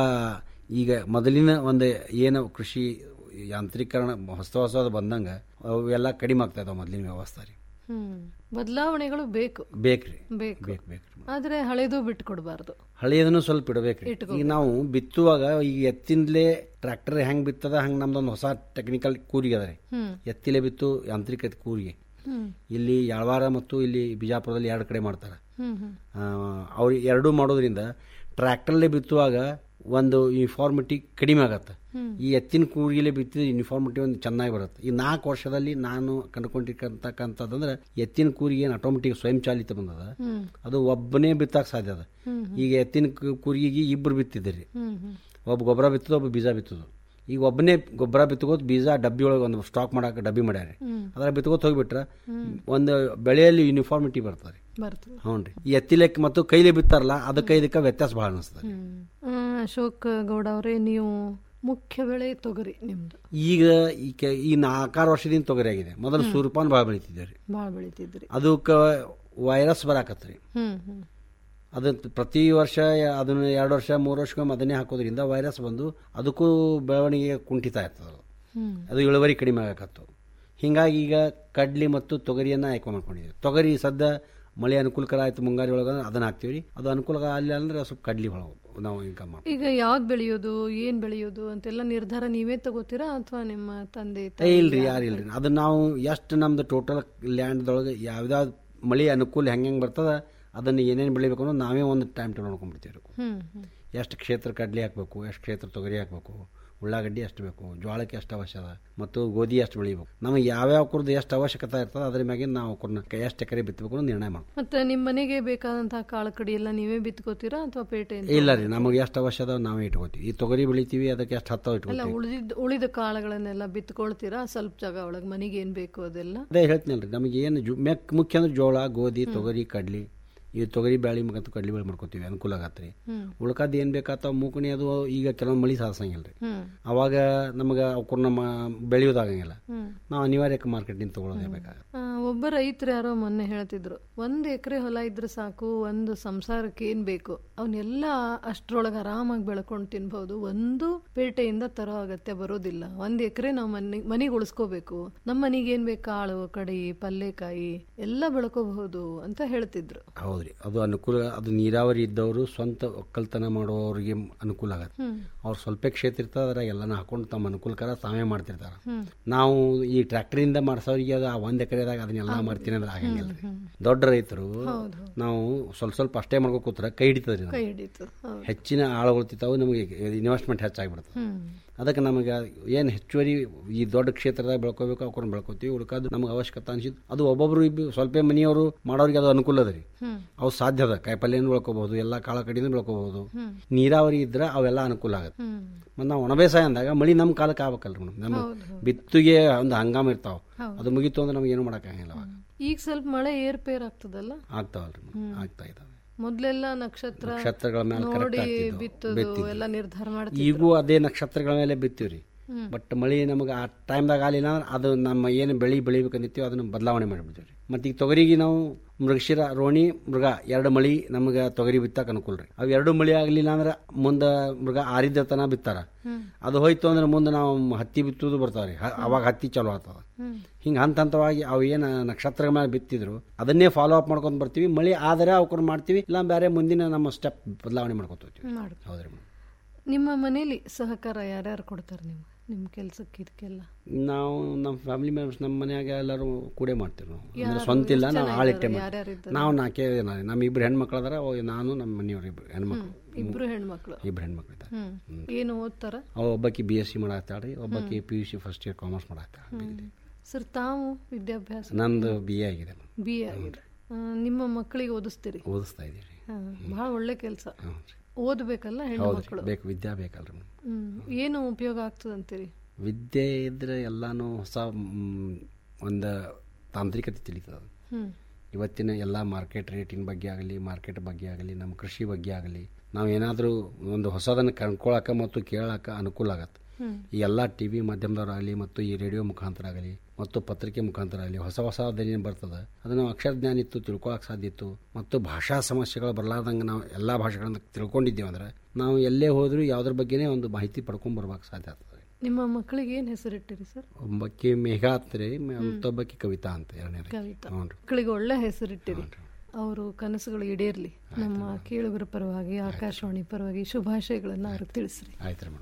Speaker 13: ಈಗ ಮೊದಲಿನ ಒಂದು ಏನು ಕೃಷಿ ಯಾಂತ್ರೀಕರಣ ಹೊಸ ಹೊಸದು ಬಂದಂಗೆ ಅವೆಲ್ಲ ಕಡಿಮೆ ಆಗ್ತಾ ಇದಾವೆ ಮೊದಲಿನ ವ್ಯವಸ್ಥೆ ರೀ
Speaker 12: ಹ್ಮ್ ಬದಲಾವಣೆಗಳು ಬೇಕು
Speaker 13: ಬೇಕ್ರಿ
Speaker 12: ಬೇಕು
Speaker 13: ಬೇಕು ಬೇಕು
Speaker 12: ಆದ್ರೆ ಹಳೆದು ಬಿಟ್ಟು ಕೊಡಬಾರ್ದು
Speaker 13: ಹಳೆಯದನ್ನು ಸ್ವಲ್ಪ ಇಡಬೇಕ್ರಿ ಈಗ ನಾವು ಬಿತ್ತುವಾಗ ಈಗ ಎತ್ತಿಂದಲೇ ಟ್ರ್ಯಾಕ್ಟರ್ ಹೆಂಗ್ ಬಿತ್ತದ ಹಂಗೆ ನಮ್ದೊಂದು ಹೊಸ ಟೆಕ್ನಿಕಲ್ ಕೂರಿಗೆ ಅದ ರೀ
Speaker 12: ಹ್ಮ್
Speaker 13: ಎತ್ತಿಲೆ ಬಿತ್ತು ಯಾಂತ್ರಿಕತೆ ಕೂರಿಗೆ
Speaker 12: ಹ್ಮ್
Speaker 13: ಇಲ್ಲಿ ಯಾಳವಾರ ಮತ್ತು ಇಲ್ಲಿ ಬಿಜಾಪುರದಲ್ಲಿ ಎರಡು ಕಡೆ ಮಾಡ್ತಾರೆ
Speaker 12: ಹ್ಮ್ ಹ್ಮ್
Speaker 13: ಅವ್ರು ಎರಡೂ ಮಾಡೋದ್ರಿಂದ ಟ್ರ್ಯಾಕ್ಟರ್ಲೆ ಬಿತ್ತುವಾಗ ಒಂದು ಯೂನಿಫಾರ್ಮಿಟಿ ಕಡಿಮೆ ಆಗತ್ತೆ
Speaker 12: ಹ್ಮ್.
Speaker 13: ಈ ಎತ್ತಿನ ಕೂರಿಗೆಲೆ ಬಿತ್ತಿದ ಯೂನಿಫಾರ್ಮಿಟಿ ಒಂದು ಚೆನ್ನಾಗಿ ಬರುತ್ತೆ ಈ ನಾಲ್ಕು ವರ್ಷದಲ್ಲಿ ನಾನು ಕಂಡುಕೊಂಡಿರ್ತಕ್ಕಂಥದ್ದಂದ್ರೆ ಎತ್ತಿನ ಕೂರಿಗೆ ಏನು ಆಟೋಮೆಟಿಕ್ ಸ್ವಯಂಚಾಲಿತ ಬಂದದ
Speaker 12: ಹ್ಮ್.
Speaker 13: ಅದು ಒಬ್ಬನೇ ಬಿತ್ತಕ್ಕೆ ಸಾಧ್ಯ ಅದ
Speaker 12: ಹ್ಮ್.
Speaker 13: ಈಗ ಎತ್ತಿನ ಕು- ಕೂರಿಗೆ ಇಬ್ಬರು ಬಿತ್ತಿದ್ದೀರಿ
Speaker 12: ಹ್ಮ್ ಹ್ಮ್
Speaker 13: ಒಬ್ಬ ಗೊಬ್ಬರ ಬಿತ್ತದ ಒಬ್ಬ ಬೀಜ ಬಿತ್ತದು ಈಗ ಒಬ್ಬನೇ ಗೊಬ್ಬರ ಬಿತ್ಕೋತ ಬೀಜ ಡಬ್ಬಿ ಒಳಗೆ ಒಂದು ಸ್ಟಾಕ್ ಮಾಡಕ್ಕೆ ಡಬ್ಬಿ ಮಾಡ್ಯಾರ
Speaker 12: ಹ್ಮ್.
Speaker 13: ಅದ್ರ ಬಿತ್ಕೋತ ಹೋಗ್ಬಿಟ್ರೆ
Speaker 12: ಹ್ಮ್.
Speaker 13: ಒಂದು ಬೆಳೆಯಲ್ಲಿ ಯೂನಿಫಾರ್ಮಿಟಿ ಬರ್ತದೆ
Speaker 12: ಬರ್ತದೆ
Speaker 13: ಹ್ಞೂ ರೀ ಈ ಎತ್ತಿಲೆಕ್ ಮತ್ತು ಕೈಲಿ ಬಿತ್ತಾರಲ್ಲ ಅದಕ್ಕೆ ಇದಕ್ಕೆ ವ್ಯತ್ಯಾಸ ಭಾಳ ಅನಿಸ್ತದೆ
Speaker 12: ಹ್ಮ್. ಆ, ಅಶೋಕ್ ಗೌಡ ಅವರೇ ನೀವು ಮುಖ್ಯ ಬೆಳೆ ತೊಗರಿ ನಿಮ್ದು
Speaker 13: ಈಗ ಈ ಕೆ ಈ ನಾಲ್ಕಾರು ವರ್ಷದಿಂದ ತೊಗರಿ ಆಗಿದೆ ಮೊದಲು
Speaker 12: ಹ್ಮ್.
Speaker 13: ಸೂರ್ಯಪಾನ ಭಾಳ ಬೆಳಿತಿದ್ದೇವೆ ರೀ
Speaker 12: ಬಾಳ ಬೆಳಿತಿದ್ರಿ
Speaker 13: ಅದಕ್ಕೆ ವೈರಸ್ ಬರಾಕತ್ರಿ
Speaker 12: ಹ್ಮ್ ಹ್ಮ್
Speaker 13: ಅದು ಪ್ರತಿ ವರ್ಷ ಅದನ್ನ ಎರಡು ವರ್ಷ ಮೂರು ವರ್ಷಕ್ಕೊಮ್ಮೆ ಅದನ್ನೇ ಹಾಕೋದ್ರಿಂದ ವೈರಸ್ ಬಂದು ಅದಕ್ಕೂ ಬೆಳವಣಿಗೆ ಕುಂಠಿತ ಆಗ್ತದೆ ಅದು.
Speaker 12: ಹ್ಮ್
Speaker 13: ಅದು ಇಳುವರಿ ಕಡಿಮೆ ಆಗಕತ್ತು ಹಿಂಗಾಗಿ ಈಗ ಕಡ್ಲಿ ಮತ್ತು ತೊಗರಿಯನ್ನು ಆಯ್ಕೆ ಮಾಡ್ಕೊಂಡಿದ್ದೀವಿ ತೊಗರಿ ಸದ್ಯ ಮಳೆ ಅನುಕೂಲಕರ ಆಯ್ತು ಮುಂಗಾರಿ ಒಳಗೆ ಅದನ್ನ ಹಾಕ್ತೀವಿ ರೀ ಅದು ಅನುಕೂಲ ಅಲ್ಲಿ ಅಂದ್ರೆ ಸ್ವಲ್ಪ ಕಡ್ಲಿ ಒಳಗೆ ನಾವು ಇನ್ಕಮ್ ಮಾಡ್ತೀವಿ
Speaker 12: ಈಗ ಯಾವ್ದು ಬೆಳೆಯೋದು ಏನ್ ಬೆಳೆಯೋದು ಅಂತೆಲ್ಲ ನಿರ್ಧಾರ ನೀವೇ ತಗೋತೀರಾ ಅಥವಾ ನಿಮ್ಮ ತಂದೆ
Speaker 13: ಏ,
Speaker 12: ತಾಯಿ
Speaker 13: ಇಲ್ರಿ
Speaker 12: ಯಾರು
Speaker 13: ಯಾರು ಇಲ್ರಿ ಅದನ್ನ ನಾವು ಎಷ್ಟು ನಮ್ದು ಟೋಟಲ್ ಲ್ಯಾಂಡ್ದೊಳಗೆ ಯಾವ್ದಾವ್ದು ಮಳೆ ಅನುಕೂಲ ಹೆಂಗೆ ಹೆಂಗೆ ಬರ್ತದ ಅದನ್ನು ಏನೇನು ಬೆಳಿಬೇಕು ಅನ್ನೋದು ನಾವೇ ಒಂದು ಟೈಮ್ ಟೇಬಲ್ ನೋಡ್ಕೊಂಡ್ಬಿಡ್ತೀವಿ
Speaker 12: ಹ್ಮ್ ಹ್ಮ್
Speaker 13: ಎಷ್ಟು ಕ್ಷೇತ್ರ ಕಡ್ಲಿ ಹಾಕಬೇಕು ಎಷ್ಟು ಕ್ಷೇತ್ರ ತೊಗರಿ ಹಾಕಬೇಕು ಉಳ್ಳಾಗಡ್ಡಿ ಎಷ್ಟು ಬೇಕು ಜೋಳಕ್ಕೆ ಎಷ್ಟು ಅವಶ್ಯ ಅದ ಮತ್ತು ಗೋಧಿ ಎಷ್ಟು ಬೆಳಿಬೇಕು ನಮಗೆ ಯಾವ್ಯಾವ ಕುರ್ದು ಎಷ್ಟು ಅವಶ್ಯಕತೆ ಇರ್ತದೆ ಅದ್ರ ಮ್ಯಾಗೆ ನಾವು ಅವ್ರನ್ನ ಎಷ್ಟು ಎಕರೆ ಬಿತ್ತಬೇಕು ಅನ್ನೋ ನಿರ್ಣಯ ಮಾಡ್ತೀವಿ
Speaker 12: ಮತ್ತೆ ನಿಮ್ ಮನೆಗೆ ಬೇಕಾದಂತಹ ಕಾಳು ಕಡಿ ಎಲ್ಲ ನೀವೇ ಬಿತ್ಕೋತೀರಾ ಅಥವಾ ಪೇಟೆಯಿಂದ
Speaker 13: ಇಲ್ಲ ರೀ ನಮಗೆ ಎಷ್ಟು ಅವಶ್ಯ ಅದ ನಾವೇ ಇಟ್ಕೋತೀವಿ ಈ ತೊಗರಿ ಬೆಳಿತೀವಿ ಅದಕ್ಕೆ ಎಷ್ಟು ಹತ್ತವ
Speaker 12: ಅಲ್ಲ
Speaker 13: ಇಟ್ಕೋತೀವಿ
Speaker 12: ಉಳಿದಿದ್ದ ಉಳಿದ ಕಾಳುಗಳನ್ನೆಲ್ಲ ಬಿತ್ಕೊಳ್ತೀರಾ ಸ್ವಲ್ಪ ಜಾಗ ಒಳಗೆ ಮನೆಗೆ ಏನ್ ಬೇಕು ಅದೆಲ್ಲ
Speaker 13: ಅದೇ ಹೇಳ್ತೀನಲ್ರಿ ನಮಗೆ ಏನು ಜು ಮೆಕ್ ಮುಖ್ಯ ಅಂದ್ರೆ ಜೋಳ ಗೋಧಿ ತೊಗರಿ ಕಡ್ಲಿ ಈ ತೊಗರಿ ಬ್ಯಾಳಿ ಮತ್ತು ಕಡ್ಲಿ ಬೆಳೆ ಮಾಡ್ಕೋತೀವಿ ಅನುಕೂಲ ಆಗತ್ತೆ ರೀ
Speaker 12: ಹ್ಮ್
Speaker 13: ಉಳ್ಕದ್ದು ಏನು ಬೇಕಾಗ್ತಾವ ಮೂಕಣಿ ಅದು ಈಗ ಕೆಲವೊಂದು ಮಳಿ ಸಾಧಿಸಂಗಿಲ್ಲ ರೀ
Speaker 12: ಹ್ಮ್
Speaker 13: ಅವಾಗ ನಮಗೆ ಅವ್ಕನ್ನ ನಮ್ಮ ಬೆಳೆಯೋದಾಗಂಗಿಲ್ಲ
Speaker 12: ಹ್ಮ್
Speaker 13: ನಾವು ಅನಿವಾರ್ಯಕ್ಕೆ ಮಾರ್ಕೆಟಿಂದ ತೊಗೊಳೋದೇ ಬೇಕಾಗುತ್ತೆ
Speaker 12: ಆ, ಒಬ್ಬ ರೈತರು ಯಾರೋ ಮೊನ್ನೆ ಹೇಳ್ತಿದ್ರು ಒಂದ್ ಎಕರೆ ಹೊಲ ಇದ್ರೆ ಸಾಕು ಒಂದು ಸಂಸಾರಕ್ಕೆ ಏನ್ ಬೇಕು ಅವನ್ನೆಲ್ಲ ಅಷ್ಟ್ರೊಳಗೆ ಆರಾಮಾಗಿ ಬೆಳ್ಕೊಂಡು ತಿನ್ಬಹುದು ಒಂದು ಪೇಟೆಯಿಂದ ತರೋ ಅಗತ್ಯ ಬರೋದಿಲ್ಲ ಒಂದ್ ಎಕರೆ ನಾವು ಮನೆ ಮನೆಗೆ ಉಳಿಸ್ಕೋಬೇಕು ನಮ್ಮ ಮನೆಗೆ ಏನ್ ಬೇಕು ಕಾಳು ಕಡಿ ಪಲ್ಲೆಕಾಯಿ ಎಲ್ಲ ಬೆಳ್ಕೋಬಹುದು ಅಂತ ಹೇಳ್ತಿದ್ರು
Speaker 13: ಹೌದ್ರಿ ಅದು ಅನುಕೂಲ ಅದು ನೀರಾವರಿ ಇದ್ದವರು ಸ್ವಂತ ಒಕ್ಕಲ್ತನ ಮಾಡುವವರಿಗೆ ಅನುಕೂಲ ಆಗತ್ತೆ
Speaker 12: ಹ್ಮ್
Speaker 13: ಅವ್ರು ಸ್ವಲ್ಪ ಕ್ಷೇತ್ರ ಇರ್ತದೆ ಅದ್ರಾಗ ಎಲ್ಲನ ಹಾಕೊಂಡು ತಮ್ಮ ಅನುಕೂಲಕರ ತಾವೇ ಮಾಡ್ತಿರ್ತಾರ
Speaker 12: ಹ್ಮ್
Speaker 13: ನಾವು ಈ ಟ್ರ್ಯಾಕ್ಟರಿಂದ ಮಾಡ್ಸೋರಿಗೆ ಅದು ಆ ಒಂದ್ ಎಕರೆದಾಗ ಅದನ್ನೆಲ್ಲ ಮಾಡ್ತೀನಿ ಅಂದ್ರೆ ಆಗಂಗಿಲ್ಲ ರೀ ದೊಡ್ಡ ರೈತರು
Speaker 12: ಹೌದು.
Speaker 13: ನಾವು ಸ್ವಲ್ಪ ಸ್ವಲ್ಪ ಅಷ್ಟೇ ಮಾಡ್ಕೋ ಕೂತ್ರ ಕೈ ಹಿಡಿತದ್ರಿ
Speaker 12: ಕೈ ಹಿಡಿತು ಹೌದು
Speaker 13: ಹೆಚ್ಚಿನ ಆಳುಗಳು ತಿಂತಾವು ನಮಗೆ ಇನ್ವೆಸ್ಟ್ಮೆಂಟ್ ಹೆಚ್ಚಾಗ್ಬಿಡ್ತದೆ
Speaker 12: ಹ್ಮ್
Speaker 13: ಅದಕ್ಕೆ ನಮಗೆ ಏನು ಹೆಚ್ಚುವರಿ ಈ ದೊಡ್ಡ ಕ್ಷೇತ್ರದಾಗ ಬೆಳ್ಕೋಬೇಕು ಅವ್ಕೊಂಡು ಬೆಳ್ಕೊತೀವಿ ಉಳ್ಕೋದು ನಮ್ಗೆ ಅವಶ್ಯಕತೆ ಅನ್ಸಿದ್ದು ಅದು ಒಬ್ಬೊಬ್ರು ಇಬ್ಬರು ಸ್ವಲ್ಪ ಮನೆಯವರು ಮಾಡೋರಿಗೆ ಅದು ಅನುಕೂಲ ಅದ ರೀ
Speaker 12: ಹ್ಮ್
Speaker 13: ಅವು ಸಾಧ್ಯ ಅದ ಕಾಯಿಪಲ್ಯನೂ ಬೆಳ್ಕೋಬಹುದು ಎಲ್ಲ ಕಾಳ ಕಡಿನೂ ಬೆಳ್ಕೋಬಹುದು
Speaker 12: ಹ್ಮ್.
Speaker 13: ನೀರಾವರಿ ಇದ್ರೆ ಅವೆಲ್ಲ ಅನುಕೂಲ ಆಗುತ್ತೆ
Speaker 12: ಹ್ಮ್
Speaker 13: ಮತ್ತು ನಾವು ಒಣಬೇಸಾಯ ಅಂದಾಗ ಮಳಿ ನಮ್ಮ ಕಾಲಕ್ಕೆ ಆಗ್ಬೇಕಲ್ರಿ ಮೇಡಮ್ ನಮ್ಮ
Speaker 12: ಹೌದು, ಹೌದು.
Speaker 13: ಬಿತ್ತುಗೆ ಒಂದು ಹಂಗಾಮ ಇರ್ತಾವ
Speaker 12: ಹೌದು.
Speaker 13: ಅದು ಮುಗೀತು ಅಂದ್ರೆ ನಮ್ಗೆ ಏನು ಮಾಡೋಕ್ಕಾಗಲ್ಲ ಅವಾಗ
Speaker 12: ಈಗ ಸ್ವಲ್ಪ ಮಳೆ ಏರ್ಪೇರ್ ಆಗ್ತದಲ್ಲ
Speaker 13: ಆಗ್ತಾವಲ್ರಿ ಮೇಡಮ್
Speaker 12: ಹ್ಮ್.
Speaker 13: ಆಗ್ತಾ ಇದಾವೆ
Speaker 12: ಮೊದ್ಲೆಲ್ಲ ನಕ್ಷತ್ರ
Speaker 13: ನಕ್ಷತ್ರಗಳ ಮೇಲೆ ಕರೆಕ್ಟ್
Speaker 12: ನೋಡಿ
Speaker 13: ಆಗ್ತಿದ್ವು.
Speaker 12: ಬಿತ್ತೋದು
Speaker 13: ಬಿತ್ತಿದ್ವು.
Speaker 12: ಎಲ್ಲ ನಿರ್ಧಾರ ಮಾಡ್ತಿದ್ರು
Speaker 13: ಈಗೂ ಅದೇ ನಕ್ಷತ್ರಗಳ ಮೇಲೆ ಬಿತ್ತೀವಿ ರೀ
Speaker 12: ಹ್ಮ್.
Speaker 13: ಬಟ್ ಮಳಿ ನಮಗೆ ಆ ಟೈಮ್ದಾಗ ಆಗಲಿಲ್ಲ ಅಂದ್ರೆ ಅದು ನಮ್ಮ ಏನು ಬೆಳೆ ಬೆಳಿಬೇಕಂದಿರ್ತೀವಿ ಅದನ್ನು ಬದಲಾವಣೆ ಮಾಡಿಬಿಡ್ತೀವಿ ರೀ ಮತ್ತು ಈಗ ತೊಗರಿಗೆ ನಾವು ಮೃಗಶಿರ ರೋಣಿ ಮೃಗ ಎರಡು ಮಳಿ ನಮಗೆ ತೊಗರಿ ಬಿತ್ತಕ್ಕೆ ಅನುಕೂಲ ರೀ ಅವು ಎರಡು ಮಳಿ ಆಗಲಿಲ್ಲ ಅಂದ್ರೆ ಮುಂದೆ ಮೃಗ ಆರಿದ ತನ ಬಿತ್ತಾರ
Speaker 12: ಹ್ಮ್.
Speaker 13: ಅದು ಹೋಯ್ತು ಅಂದ್ರೆ ಮುಂದೆ ನಾವು ಹತ್ತಿ ಬಿತ್ತುವುದು ಬರ್ತಾವೆ ರೀ ಅವಾಗ ಹತ್ತಿ ಚಲೋ ಆಗ್ತದ
Speaker 12: ಹ್ಮ್.
Speaker 13: ಹಿಂಗೆ ಹಂತ ಹಂತವಾಗಿ ಅವು ಏನು ನಕ್ಷತ್ರಗಳ ಮೇಲೆ ಬಿತ್ತಿದ್ರು ಅದನ್ನೇ ಫಾಲೋ ಅಪ್ ಮಾಡ್ಕೊಂಡು ಬರ್ತೀವಿ ಮಳಿ ಆದರೆ ಅವ್ಕರ್ ಮಾಡ್ತೀವಿ ಇಲ್ಲ ಬೇರೆ ಮುಂದಿನ ನಮ್ಮ ಸ್ಟೆಪ್ ಬದಲಾವಣೆ ಮಾಡ್ಕೊತೀವಿ
Speaker 12: ಮಾಡ್ಕೊ.
Speaker 13: ಹೌದ್ರಿ ಮೇಡಮ್
Speaker 12: ನಿಮ್ಮ ಮನೇಲಿ ಸಹಕಾರ ಯಾರ್ಯಾರು ಕೊಡ್ತಾರೆ ನಿಮ್ಗೆ ನಿಮ್ಮ ಕೆಲ್ಸಕ್ಕೆ ಇದಕ್ಕೆಲ್ಲ
Speaker 13: ನಾವು ನಮ್ಮ ಫ್ಯಾಮಿಲಿ ಮೆಂಬರ್ಸ್ ನಮ್ಮ ಮನ್ಯಾಗ ಎಲ್ಲರೂ ಕೂಡೇ ಮಾಡ್ತೀವಿ ನಾವು ಅಂದ್ರೆ
Speaker 12: ಯಾರು?
Speaker 13: ಸ್ವಂತ ಇಲ್ಲ
Speaker 12: ಎಷ್ಟ್
Speaker 13: ನಾವು
Speaker 12: ಜನ
Speaker 13: ಆಳಿಟ್ಟೆ
Speaker 12: ಇದ್ದಾರೆ?
Speaker 13: ಮಾಡ್ತೀವಿ.
Speaker 12: ಯಾರ್ಯಾರು ಇದ್ದಾರೆ?
Speaker 13: ನಾವು ನಾಲ್ಕೇ ಜನ ರೀ. ನಮ್ಮ ಇಬ್ರು ಹೆಣ್ಮಕ್ಳು ಅದಾರ ಅವು ನಾನು ನಮ್ಮ ಮನೆಯವ್ರು ಇಬ್ರು ಹೆಣ್ಮಕ್ಳು
Speaker 12: ಇಬ್ರು ಹೆಣ್ಮಕ್ಳು
Speaker 13: ಇಬ್ರು ಹೆಣ್ಮಕ್ಳು ಇದ್ದಾರೆ
Speaker 12: ಹ್ಮ್ ಏನು ಓದ್ತಾರ
Speaker 13: ಅವು ಒಬ್ಬಾಕಿ ಬಿ ಎಸ್ ಸಿ ಮಾಡಾಕ್ತಾಳ್ರಿ ಒಬ್ಬಾಕಿ P U C first year commerce ಮಾಡಾಕ್ತಾಳೆ
Speaker 12: ಸರ್ ತಾವು ವಿದ್ಯಾಭ್ಯಾಸ
Speaker 13: ನಂದು ಬಿ ಎ ಆಗಿದೆ
Speaker 12: ಬಿ ಎ ಆಗಿದೆ ಆ, ನಿಮ್ಮ ಮಕ್ಕಳಿಗೆ ಓದಿಸ್ತೀರಿ
Speaker 13: ಓದಿಸ್ತಾ ಇದ್ದೀವಿ
Speaker 12: ಹಾ, ಬಹಳ ಒಳ್ಳೆ ಕೆಲಸ
Speaker 13: ಹ್ಞೂ
Speaker 12: ಓದ್ಬೇಕಲ್ಲ ಹೆಣ್ಣು
Speaker 13: ಹೌದು
Speaker 12: ಮಕ್ಕಳು
Speaker 13: ಬೇಕು ವಿದ್ಯಾ ಬೇಕಲ್ರಿ ಮೇಡಮ್
Speaker 12: ಹ್ಮ್ ಏನು ಉಪಯೋಗ ಆಗ್ತದಂತೀರಿ
Speaker 13: ವಿದ್ಯೆ ಇದ್ರೆ ಎಲ್ಲಾನು ಹೊಸ ಮ್, ಒಂದು ತಾಂತ್ರಿಕತೆ ತಿಳಿತದೆ
Speaker 12: ಹ್ಮ್
Speaker 13: ಇವತ್ತಿನ ಎಲ್ಲ ಮಾರ್ಕೆಟ್ ರೇಟಿನ ಬಗ್ಗೆ ಆಗಲಿ ಮಾರ್ಕೆಟ್ ಬಗ್ಗೆ ಆಗಲಿ ನಮ್ಮ ಕೃಷಿ ಬಗ್ಗೆ ಆಗಲಿ ನಾವು ಏನಾದರೂ ಒಂದು ಹೊಸದನ್ನು ಕಂಡ್ಕೊಳಕ್ಕೆ ಮತ್ತು ಕೇಳಕ್ಕೆ ಅನುಕೂಲ ಆಗತ್ತೆ
Speaker 12: ಹ್ಮ್.
Speaker 13: ಈ ಎಲ್ಲ ಟಿ ವಿ ಮಾಧ್ಯಮದವರಾಗಲಿ ಮತ್ತು ಈ ರೇಡಿಯೋ ಮುಖಾಂತರ ಆಗಲಿ ಮತ್ತು ಪತ್ರಿಕೆ ಮುಖಾಂತರ ಆಗಲಿ ಹೊಸ ಹೊಸದೇನು ಬರ್ತದೆ ಅದನ್ನು ಅಕ್ಷರ ಜ್ಞಾನ ಇತ್ತು ತಿಳ್ಕೊಳಕ್ಕೆ ಸಾಧ್ಯ ಇತ್ತು ಮತ್ತು ಭಾಷಾ ಸಮಸ್ಯೆಗಳು ಬರಲಾರ್ದಂಗೆ ನಾವು ಎಲ್ಲ ಭಾಷೆಗಳನ್ನ ತಿಳ್ಕೊಂಡಿದ್ದೀವಿ ಅಂದ್ರೆ ನಾವು ಎಲ್ಲೇ ಹೋದರೂ ಯಾವುದ್ರ ಬಗ್ಗೆನೇ ಒಂದು ಮಾಹಿತಿ ಪಡ್ಕೊಂಡು ಬರ್ಬೇಕು ಸಾಧ್ಯ ಆಗ್ತದೆ
Speaker 12: ನಿಮ್ಮ ಮಕ್ಕಳಿಗೆ ಏನ್ ಹೆಸರಿಟ್ಟಿರಿ ಸರ್
Speaker 13: ಒಬ್ಬಕ್ಕೆ ಮೇಘ ಅಂತ್ರಿ ಮತ್ತೊಬ್ಬಕ್ಕೆ ಕವಿತಾ ಅಂತ ಎರಡನೇ
Speaker 12: ಕವಿತಾ
Speaker 13: ಹ್ಞೂ ರೀ
Speaker 12: ಮಕ್ಕಳಿಗೆ ಒಳ್ಳೆ ಹೆಸರಿಟ್ಟಿರಿ ಅವರು ಕನಸುಗಳು ಈಡೇರ್ಲಿ ನಮ್ಮ ಕೇಳುಗರ ಪರವಾಗಿ ಆಕಾಶವಾಣಿ ಪರವಾಗಿ ಶುಭಾಶಯಗಳನ್ನ ಅವ್ರಿಗೆ ತಿಳಿಸ್ರಿ
Speaker 13: ಆಯ್ತು ರೀ ಮೇಡಮ್
Speaker 12: ಹಾ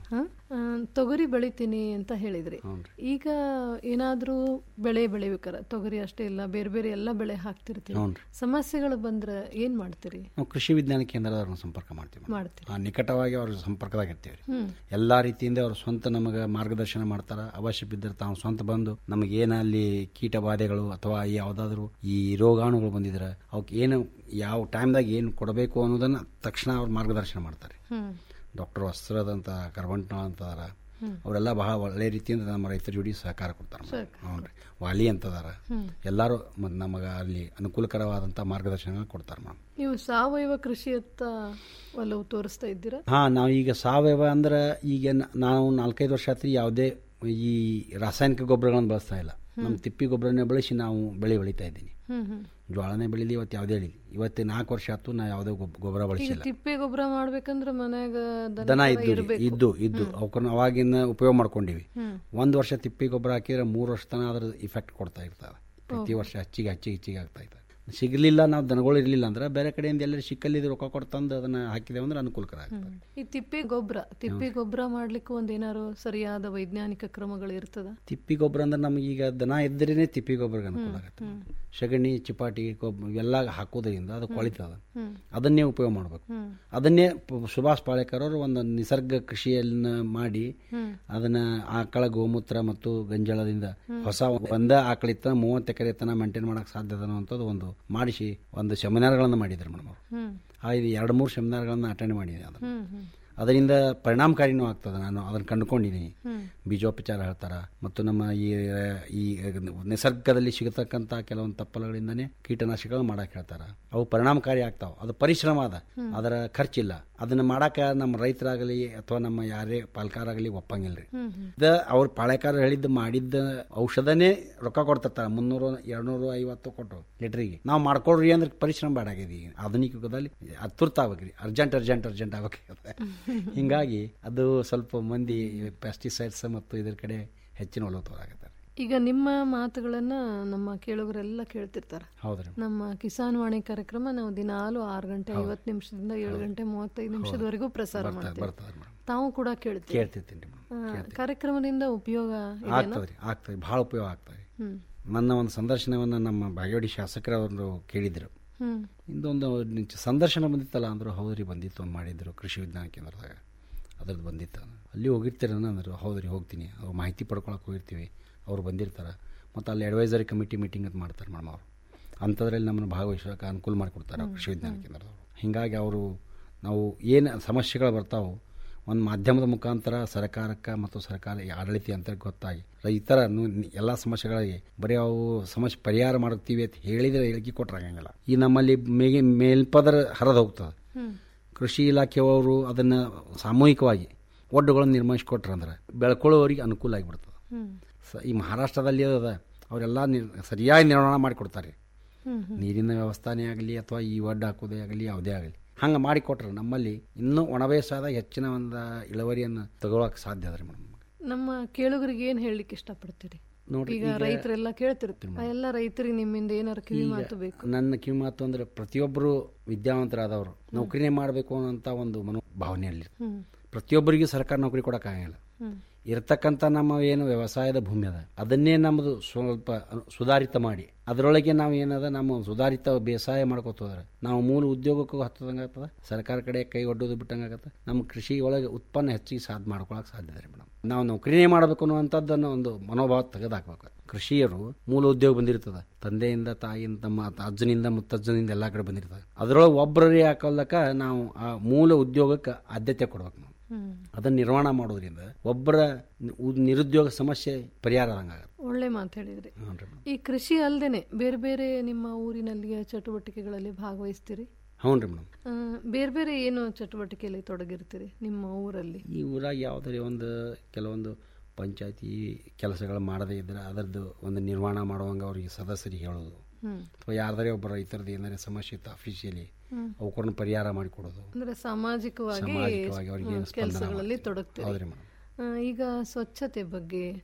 Speaker 12: ಆ, ತೊಗರಿ ಬೆಳಿತೀನಿ ಅಂತ ಹೇಳಿದ್ರಿ ಈಗ ಏನಾದ್ರೂ ಬೆಳೆ ಬೆಳಿಬೇಕಾರ ತೊಗರಿ ಅಷ್ಟೇ ಇಲ್ಲ ಬೇರೆ ಬೇರೆ ಎಲ್ಲ ಬೆಳೆ ಹಾಕ್ತಿರ್ತೀವಿ
Speaker 13: ಹ್ಞೂನ್ರಿ.
Speaker 12: ಸಮಸ್ಯೆಗಳು ಬಂದ್ರೆ ಏನ್ ಮಾಡ್ತೀರಿ
Speaker 13: ನಾವು ಕೃಷಿ ವಿಜ್ಞಾನ ಕೇಂದ್ರದವ್ರನ್ನ ಸಂಪರ್ಕ ಮಾಡ್ತೀವಿ ಮೇಡಮ್.
Speaker 12: ಮಾಡ್ತೀರಿ
Speaker 13: ಆ, ನಿಕಟವಾಗಿ ಅವ್ರ ಸಂಪರ್ಕದಾಗ ಇರ್ತೀವಿ
Speaker 12: ಹ್ಮ್.
Speaker 13: ಎಲ್ಲಾ ರೀತಿಯಿಂದ ಅವ್ರ ಸ್ವಂತ ನಮಗೆ ಮಾರ್ಗದರ್ಶನ ಮಾಡ್ತಾರ ಅವಶ್ಯ ಬಿದ್ದರೆ ತಾವು ಸ್ವಂತ ಬಂದು ನಮಗೇನ ಅಲ್ಲಿ ಕೀಟ ಬಾಧೆಗಳು ಅಥವಾ ಯಾವುದಾದ್ರೂ ಈ ರೋಗಾಣುಗಳು ಬಂದಿದ್ರೆ ಅವಕ್ಕೆ ಏನು ಯಾವ ಟೈಮ್ದಾಗ ಏನು ಕೊಡಬೇಕು ಅನ್ನೋದನ್ನ ತಕ್ಷಣ ಅವ್ರು ಮಾರ್ಗದರ್ಶನ ಮಾಡ್ತಾರೆ
Speaker 12: ಹ್ಮ್
Speaker 13: ಡಾಕ್ಟರ್ ವಸ್ತ್ರದಂತ ಕರ್ವಂಟ್ನ ಅಂತದಾರ
Speaker 12: ಹ್ಮ್.
Speaker 13: ಅವರೆಲ್ಲ ಬಹಳ ಒಳ್ಳೆ ರೀತಿಯಿಂದ ನಮ್ಮ ರೈತರ ಜೋಡಿ ಸಹಕಾರ ಕೊಡ್ತಾರೆ
Speaker 12: ಸಹಕಾರ.
Speaker 13: ಹ್ಞೂ ರೀ ವಾಲಿ ಅಂತದಾರ
Speaker 12: ಹ್ಮ್.
Speaker 13: ಎಲ್ಲರೂ ಮತ್ತು ನಮಗೆ ಅಲ್ಲಿ ಅನುಕೂಲಕರವಾದಂಥ ಮಾರ್ಗದರ್ಶನ ಕೊಡ್ತಾರೆ ಮೇಡಮ್
Speaker 12: ನೀವು ಸಾವಯವ ಕೃಷಿಯತ್ತ ಒಲವು ತೋರಿಸ್ತಾ ಇದ್ದೀರಾ
Speaker 13: ಹಾ ನಾವು ಈಗ ಸಾವಯವ ಅಂದ್ರೆ ಈಗ ನ- ನಾವು ನಾಲ್ಕೈದು ವರ್ಷ ಆತ್ರಿ ಯಾವುದೇ ಈ ರಾಸಾಯನಿಕ ಗೊಬ್ಬರಗಳನ್ನು ಬಳಸ್ತಾ ಇಲ್ಲ ನಮ್ಮ ತಿಪ್ಪಿ ಗೊಬ್ಬರನೇ ಬಳಸಿ ನಾವು ಬೆಳೆ ಬೆಳಿತಾ ಇದ್ದೀನಿ
Speaker 12: ಹ್ಮ್ ಹ್ಮ್
Speaker 13: ಜ್ವಾಳನೇ ಬೆಳಿಲಿ ಇವತ್ತು ಯಾವುದೇ ಬೆಳಿಲಿ ಇವತ್ತು ನಾಲ್ಕು ವರ್ಷ ಆಯ್ತು ನಾ ಯಾವುದೇ ಗೊಬ್ಬ- ಗೊಬ್ಬರ
Speaker 12: ಈಗ
Speaker 13: ಬಳಸಿಲ್ಲ
Speaker 12: ತಿಪ್ಪೆ ಗೊಬ್ಬರ ಮಾಡ್ಬೇಕಂದ್ರ ಮನ್ಯಾಗ
Speaker 13: ದನ
Speaker 12: ದನ
Speaker 13: ಇದ್ದು
Speaker 12: ಇರ್ಬೇಕು.
Speaker 13: ಇದ್ದು ಇದ್ದು ಅವಕ್ಕನ್ನ ಅವಾಗಿನ ಉಪಯೋಗ ಮಾಡ್ಕೊಂಡಿವಿ
Speaker 12: ಹ್ಮ್.
Speaker 13: ಒಂದು ವರ್ಷ ತಿಪ್ಪಿ ಗೊಬ್ಬರ ಹಾಕಿದ್ರೆ ಮೂರು ವರ್ಷ ತನಕ ಅದ್ರ ಇಫೆಕ್ಟ್ ಕೊಡ್ತಾ ಇರ್ತಾವೆ ಪ್ರತಿ ವರ್ಷ ಹೆಚ್ಚಿಗೆ ಹೆಚ್ಚಿಗೆ ಹೆಚ್ಚಿಗೆ ಆಗ್ತಾ ಇರ್ತದೆ ಸಿಗಲಿಲ್ಲ ನಾವು ದನಗಳು ಇರಲಿಲ್ಲ ಅಂದ್ರೆ ಬೇರೆ ಕಡೆಯಿಂದ ಎಲ್ಲರೂ ಸಿಕ್ಕಲ್ಲಿದ್ದು ರೊಕ್ಕ ಕೊಟ್ಟು ತಂದು ಅದನ್ನ ಹಾಕಿದೇವೆ ಅಂದ್ರೆ ಅನುಕೂಲಕರ ಆಗ್ತದೆ
Speaker 12: ಹ್ಮ್. ಈ ತಿಪ್ಪೆ ಗೊಬ್ಬರ ತಿಪ್ಪೆ ಗೊಬ್ಬರ ಮಾಡ್ಲಿಕ್ಕೆ ಒಂದೇನಾರು ಸರಿಯಾದ ವೈಜ್ಞಾನಿಕ ಕ್ರಮಗಳು ಇರ್ತದ
Speaker 13: ತಿಪ್ಪಿ ಗೊಬ್ಬರ ಅಂದ್ರೆ ನಮಗೆ ಈಗ ದನ ಇದ್ದರೇನೆ ತಿಪ್ಪಿ ಗೊಬ್ಬರಕ್ಕೆ ಅನುಕೂಲ ಆಗುತ್ತೆ
Speaker 12: ಹ್ಮ್.
Speaker 13: ಸಗಣಿ ಚಿಪಾಟಿ ಗೊಬ್ಬರ ಇವೆಲ್ಲ ಹಾಕೋದ್ರಿಂದ ಅದು ಕೊಳಿತದ
Speaker 12: ಹ್ಮ್.
Speaker 13: ಅದನ್ನೇ ಉಪಯೋಗ ಮಾಡಬೇಕು
Speaker 12: ಹ್ಮ್.
Speaker 13: ಅದನ್ನೇ ಪ- ಸುಭಾಷ್ ಪಾಳೇಕರ್ ಅವರು ಒಂದು ನಿಸರ್ಗ ಕೃಷಿಯನ್ನ ಮಾಡಿ
Speaker 12: ಹ್ಮ್.
Speaker 13: ಅದನ್ನ ಆಕಳ ಗೋಮೂತ್ರ ಮತ್ತು ಗಂಜಳದಿಂದ ಹೊಸ ಒಂದ ಆಕಳಿತ್ತ ಮೂವತ್ತು ಎಕರೆ ತನ ಮೇಂಟೈನ್ ಮಾಡಕ್ ಸಾಧ್ಯ ಅದ ಅನ್ನೋಂಥದ್ದು ಒಂದು ಮಾಡಿಸಿ ಒಂದು ಸೆಮಿನಾರ್ಗಳನ್ನು ಮಾಡಿದ್ರು ಮೇಡಮ್ ಅವರು
Speaker 12: ಹ್ಮ್
Speaker 13: ಆ ಇದು ಎರಡು ಮೂರು ಸೆಮಿನಾರ್ಗಳನ್ನು ಅಟೆಂಡ್ ಮಾಡಿದೆ ಅದು
Speaker 12: ಹ್ಮ್ ಹ್ಮ್
Speaker 13: ಅದರಿಂದ ಪರಿಣಾಮಕಾರಿನೂ ಆಗ್ತದೆ ನಾನು ಅದನ್ನು ಕಂಡುಕೊಂಡಿದ್ದೀನಿ
Speaker 12: ಹ್ಮ್.
Speaker 13: ಬೀಜೋಪಚಾರ ಹೇಳ್ತಾರ ಮತ್ತು ನಮ್ಮ ಈ ಈ ನಿಸರ್ಗದಲ್ಲಿ ಸಿಗತಕ್ಕಂಥ ಕೆಲವೊಂದು ತಪ್ಪಲುಗಳಿಂದನೇ ಕೀಟನಾಶಕಗಳು ಮಾಡಕ್ ಹೇಳ್ತಾರ ಅವು ಪರಿಣಾಮಕಾರಿ ಆಗ್ತಾವ ಅದು ಪರಿಶ್ರಮ ಅದ ಅದರ ಖರ್ಚಿಲ್ಲ ಅದನ್ನ ಮಾಡಾಕ ನಮ್ಮ ರೈತರಾಗಲಿ ಅಥವಾ ನಮ್ಮ ಯಾರೇ ಪಾಲ್ಕಾರಾಗಲಿ ಒಪ್ಪಂಗಿಲ್ರಿ
Speaker 12: ಹ್ಮ್ ಹ್ಮ್
Speaker 13: ಇದ ಅವ್ರ ಪಾಳೆಕಾರ ಹೇಳಿದ್ದು ಮಾಡಿದ್ದ ಔಷಧನೇ ರೊಕ್ಕ ಕೊಡ್ತಿರ್ತಾರ ಮುನ್ನೂರು ಎರಡ್ನೂರು ಐವತ್ತು ಕೊಟ್ಟು ಲೀಟ್ರಿಗೆ ನಾವು ಮಾಡ್ಕೊಡ್ರಿ ಅಂದ್ರೆ ಪರಿಶ್ರಮ ಬೇಡ ಆಗಿದೆ ಈಗ ಆಧುನಿಕ ಯುಗದಲ್ಲಿ ಅತುರ್ತ ಆಗ್ಬೇಕ್ರಿ ಅರ್ಜೆಂಟ್ ಅರ್ಜೆಂಟ್ ಅರ್ಜೆಂಟ್ ಆಗ್ಬೇಕಾಗುತ್ತೆ ಹಿಂಗಾಗಿ ಅದು ಸ್ವಲ್ಪ ಮಂದಿ ಪೆಸ್ಟಿಸೈಡ್ಸ್ ಮತ್ತು ಇದ್ರ ಕಡೆ ಹೆಚ್ಚಿನ ಒಲವು ತೋರಾಗತ್ತೆ
Speaker 12: ಈಗ ನಿಮ್ಮ ಮಾತುಗಳನ್ನ ನಮ್ಮ ಕೇಳುಗರೆಲ್ಲ ಕೇಳ್ತಿರ್ತಾರ
Speaker 13: ಹೌದ್ರಿ
Speaker 12: ನಮ್ಮ ಕಿಸಾನ್ ವಾಣಿ ಕಾರ್ಯಕ್ರಮ ನಾವು ದಿನಾಲು ಆರು ಗಂಟೆ ಐವತ್ತು ನಿಮಿಷದಿಂದ ಏಳು ಗಂಟೆ ಮೂವತ್ತೈದು ನಿಮಿಷದವರೆಗೂ ಪ್ರಸಾರ
Speaker 13: ಬರ್ತದೆ
Speaker 12: ಮಾಡ್ತೀವಿ
Speaker 13: ಬರ್ತದೆ ಮೇಡಮ್
Speaker 12: ತಾವು ಕೂಡ ಕೇಳ್ತೀವಿ
Speaker 13: ಕೇಳ್ತಿರ್ತೀನಿ ಮೇಡಮ್
Speaker 12: ಕಾರ್ಯಕ್ರಮದಿಂದ ಉಪಯೋಗ ಇದೆನಾ?
Speaker 13: ಆಗ್ತದ್ರಿ ಆಗ್ತದೆ ಭಾಳ ಉಪಯೋಗ ಆಗ್ತದೆ
Speaker 12: ಹ್ಮ್
Speaker 13: ನನ್ನ ಒಂದು ಸಂದರ್ಶನವನ್ನು ನಮ್ಮ ಬಾಗೇವಾಡಿ ಶಾಸಕರವರು ಕೇಳಿದ್ರು
Speaker 12: ಹ್ಮ್
Speaker 13: ಇಂದೊಂದು ನಿಂಚ- ಸಂದರ್ಶನ ಬಂದಿತ್ತಲ್ಲ ಅಂದ್ರು ಹೌದ್ರಿ ಬಂದಿತ್ತು ಒಂದು ಮಾಡಿದ್ರು ಕೃಷಿ ವಿಜ್ಞಾನ ಕೇಂದ್ರದಾಗ ಅದ್ರದ್ದು ಬಂದಿತ್ತು ಅಲ್ಲಿ ಹೋಗಿರ್ತೀರ ಅಂದರು ಹೌದ್ರಿ ಹೋಗ್ತೀನಿ ಅವ್ರು ಮಾಹಿತಿ ಪಡ್ಕೊಳಕ್ಕೆ ಹೋಗಿರ್ತೀವಿ ಅವ್ರು ಬಂದಿರ್ತಾರೆ ಮತ್ತು ಅಲ್ಲಿ ಅಡ್ವೈಸರಿ ಕಮಿಟಿ ಮೀಟಿಂಗ್ ಅಂತ ಮಾಡ್ತಾರೆ ಮೇಡಮ್ ಅವರು ಅಂಥದ್ರಲ್ಲಿ ನಮ್ಮನ್ನು ಭಾಗವಹಿಸೋಕೆ ಅನುಕೂಲ ಮಾಡಿಕೊಡ್ತಾರೆ ಅವ್ರು ಕೃಷಿ ವಿಜ್ಞಾನ ಕೇಂದ್ರದವರು ಹೀಗಾಗಿ ಅವರು ನಾವು ಏನು ಸಮಸ್ಯೆಗಳು ಬರ್ತಾವೋ ಒಂದು ಮಾಧ್ಯಮದ ಮುಖಾಂತರ ಸರ್ಕಾರಕ್ಕೆ ಮತ್ತು ಸರ್ಕಾರ ಈ ಆಡಳಿತ ಅಂತ ಗೊತ್ತಾಗಿ ರೈತರ ಎಲ್ಲ ಸಮಸ್ಯೆಗಳಿಗೆ ಬರೀ ಅವು ಸಮಸ್ಯೆ ಪರಿಹಾರ ಮಾಡುತ್ತೀವಿ ಅಂತ ಹೇಳಿದರೆ ಹೇಳಿಕೆ ಕೊಟ್ಟರಾಗಂಗಿಲ್ಲ ಈ ನಮ್ಮಲ್ಲಿ ಮೇಗೆ ಮೇಲ್ಪದರ ಹರಿದು ಹೋಗ್ತದೆ
Speaker 12: ಹ್ಮ್
Speaker 13: ಕೃಷಿ ಇಲಾಖೆಯವರು ಅದನ್ನು ಸಾಮೂಹಿಕವಾಗಿ ಒಡ್ಡುಗಳನ್ನು ನಿರ್ಮಿಸಿಕೊಟ್ರೆ ಅಂದ್ರೆ ಬೆಳ್ಕೊಳ್ಳೋರಿಗೆ ಅನುಕೂಲ ಆಗಿಬಿಡ್ತದೆ
Speaker 12: ಹ್ಮ್
Speaker 13: ಸ ಈ ಮಹಾರಾಷ್ಟ್ರದಲ್ಲಿ ಅದ ಅವರೆಲ್ಲ ನಿರ್ ಸರಿಯಾಗಿ ನಿರ್ವಹಣೆ ಮಾಡಿಕೊಡ್ತಾರೆ
Speaker 12: ಹ್ಮ್ ಹ್ಮ್
Speaker 13: ನೀರಿನ ವ್ಯವಸ್ಥಾನೇ ಆಗಲಿ ಅಥವಾ ಈ ಒಡ್ಡು ಹಾಕೋದೇ ಆಗಲಿ ಯಾವುದೇ ಆಗಲಿ ಹಂಗೆ ಮಾಡಿಕೊಟ್ರೆ ನಮ್ಮಲ್ಲಿ ಇನ್ನೂ ಒಣಬೇಸಾದ ಹೆಚ್ಚಿನ ಒಂದು ಇಳುವರಿಯನ್ನು ತಗೊಳಕ್ಕೆ ಸಾಧ್ಯ ಅದ ರೀ ಮೇಡಮ್
Speaker 12: ನಮ್ಮ ಕೇಳುಗರಿಗೆ ಏನ್ ಹೇಳಲಿಕ್ಕೆ ಇಷ್ಟಪಡ್ತೀರಿ
Speaker 13: ನೋಡ್ರಿ,
Speaker 12: ಈಗ
Speaker 13: ಈಗ-
Speaker 12: ರೈತರೆಲ್ಲ ಕೇಳ್ತಿರ್ತೀವಿ ಆ ಎಲ್ಲ ರೈತರಿಗೆ ನಿಮ್ಮಿಂದ ಏನಾರು ಕಿವಿ
Speaker 13: ಈಗ
Speaker 12: ಮಾತು ಬೇಕು
Speaker 13: ನನ್ನ ಕಿವಿ ಮಾತು ಅಂದ್ರೆ ಪ್ರತಿಯೊಬ್ಬರು ವಿದ್ಯಾವಂತರಾದವರು ನೌಕರಿನೇ ಮಾಡಬೇಕು ಅನ್ನೋಂಥ ಒಂದು ಮನೋಭಾವನೆಯಲ್ಲಿ
Speaker 12: ಹ್ಮ್
Speaker 13: ಪ್ರತಿಯೊಬ್ಬರಿಗೂ ಸರ್ಕಾರ ನೌಕರಿ ಕೊಡೋಕ್ಕಾಗಲ್ಲ
Speaker 12: ಹ್ಮ್
Speaker 13: ಇರತಕ್ಕಂಥ ನಮ್ಮ ಏನು ವ್ಯವಸಾಯದ ಭೂಮಿ ಅದ ಅದನ್ನೇ ನಮ್ಮದು ಸ್ವಲ್ಪ ಅನು- ಸುಧಾರಿತ ಮಾಡಿ ಅದರೊಳಗೆ ನಾವು ಏನದ ನಮ್ಮ ಸುಧಾರಿತ ಬೇಸಾಯ ಮಾಡ್ಕೋತ ಹೋದ್ರೆ ನಾವು ಮೂಲ ಉದ್ಯೋಗಕ್ಕೂ ಹತ್ತದಂಗೆ ಆಗ್ತದ ಸರ್ಕಾರ ಕಡೆ ಕೈ ಒಡ್ಡೋದು ಬಿಟ್ಟಂಗೆ ಆಗತ್ತೆ ನಮ್ಮ ಕೃಷಿ ಒಳಗೆ ಉತ್ಪನ್ನ ಹೆಚ್ಚಿಗೆ ಸಾಧ್ ಮಾಡ್ಕೊಳಕ್ಕೆ ಸಾಧ್ಯ ಇದೆ ಮೇಡಮ್ ನಾವು ನೌಕರಿನೇ ಮಾಡಬೇಕು ಅನ್ನುವಂಥದ್ದನ್ನು ಒಂದು ಮನೋಭಾವ ತೆಗೆದಾಕ್ಬೇಕು ಕೃಷಿಯರು ಮೂಲ ಉದ್ಯೋಗ ಬಂದಿರ್ತದ ತಂದೆಯಿಂದ ತಾಯಿಯಿಂದ ನಮ್ಮ ಅಜ್ಜನಿಂದ ಮುತ್ತಜ್ಜನಿಂದ ಎಲ್ಲ ಕಡೆ ಬಂದಿರ್ತದೆ ಅದರೊಳಗೆ ಒಬ್ಬರೇ ಹಾಕೋಲ್ಲಕ ನಾವು ಆ ಮೂಲ ಉದ್ಯೋಗಕ್ಕೆ ಆದ್ಯತೆ ಕೊಡ್ಬೇಕು ನಾವು
Speaker 12: ಹ್ಮ್
Speaker 13: ಅದನ್ನ ನಿರ್ವಹಣೆ ಮಾಡೋದ್ರಿಂದ ಒಬ್ಬರ ನಿ- ನಿರುದ್ಯೋಗ ಸಮಸ್ಯೆ ಪರಿಹಾರ ಆದಂಗಾಗತ್ತೆ
Speaker 12: ಒಳ್ಳೆ ಮಾತು ಹೇಳಿದ್ರಿ
Speaker 13: ಹ್ಞೂ ರೀ ಮೇಡಮ್
Speaker 12: ಈ ಕೃಷಿ ಅಲ್ದೇನೆ ಬೇರೆ ಬೇರೆ ನಿಮ್ಮ ಊರಿನಲ್ಲಿಯ ಚಟುವಟಿಕೆಗಳಲ್ಲಿ ಭಾಗವಹಿಸ್ತೀರಿ
Speaker 13: ಹ್ಞೂ ರೀ ಮೇಡಮ್
Speaker 12: ಆ, ಬೇರೆ ಬೇರೆ ಏನು ಚಟುವಟಿಕೆಯಲ್ಲಿ ತೊಡಗಿರ್ತೀರಿ ನಿಮ್ಮ ಊರಲ್ಲಿ
Speaker 13: ಈ ಊರಾಗ ಯಾವುದೇ ಒಂದು ಕೆಲವೊಂದು ಪಂಚಾಯತಿ ಕೆಲಸಗಳು ಮಾಡದೇ ಇದ್ರೆ ಅದರದ್ದು ಒಂದು ನಿರ್ವಹಣೆ ಮಾಡುವಂಗೆ ಅವರಿಗೆ ಸದಸ್ಯರಿಗೆ ಹೇಳೋದು
Speaker 12: ಹ್ಮ್
Speaker 13: ಅಥವಾ ಯಾರ್ದಾರೆ ಒಬ್ಬ ರೈತರದ್ದು ಏನಾರೇ ಸಮಸ್ಯೆ ಇತ್ತು ಅಫಿಷಿಯಲಿ
Speaker 12: ಹ್ಮ್.
Speaker 13: ಅವಕ್ಕನ್ನು ಪರಿಹಾರ ಮಾಡಿಕೊಡೋದು
Speaker 12: ಅಂದ್ರೆ ಸಾಮಾಜಿಕವಾಗಿ
Speaker 13: ಸಾಮಾಜಿಕವಾಗಿ ಅವ್ರಿಗೆ ಏನು ಸ್ಪಂದನ
Speaker 12: ಕೆಲಸಗಳಲ್ಲಿ
Speaker 13: ಮಾಡ್ತೀವಿ.
Speaker 12: ತೊಡಗ್ತೀರಿ
Speaker 13: ಹೌದ್ರಿ ಮೇಡಮ್
Speaker 12: ಆ, ಈಗ ಸ್ವಚ್ಛತೆ ಬಗ್ಗೆ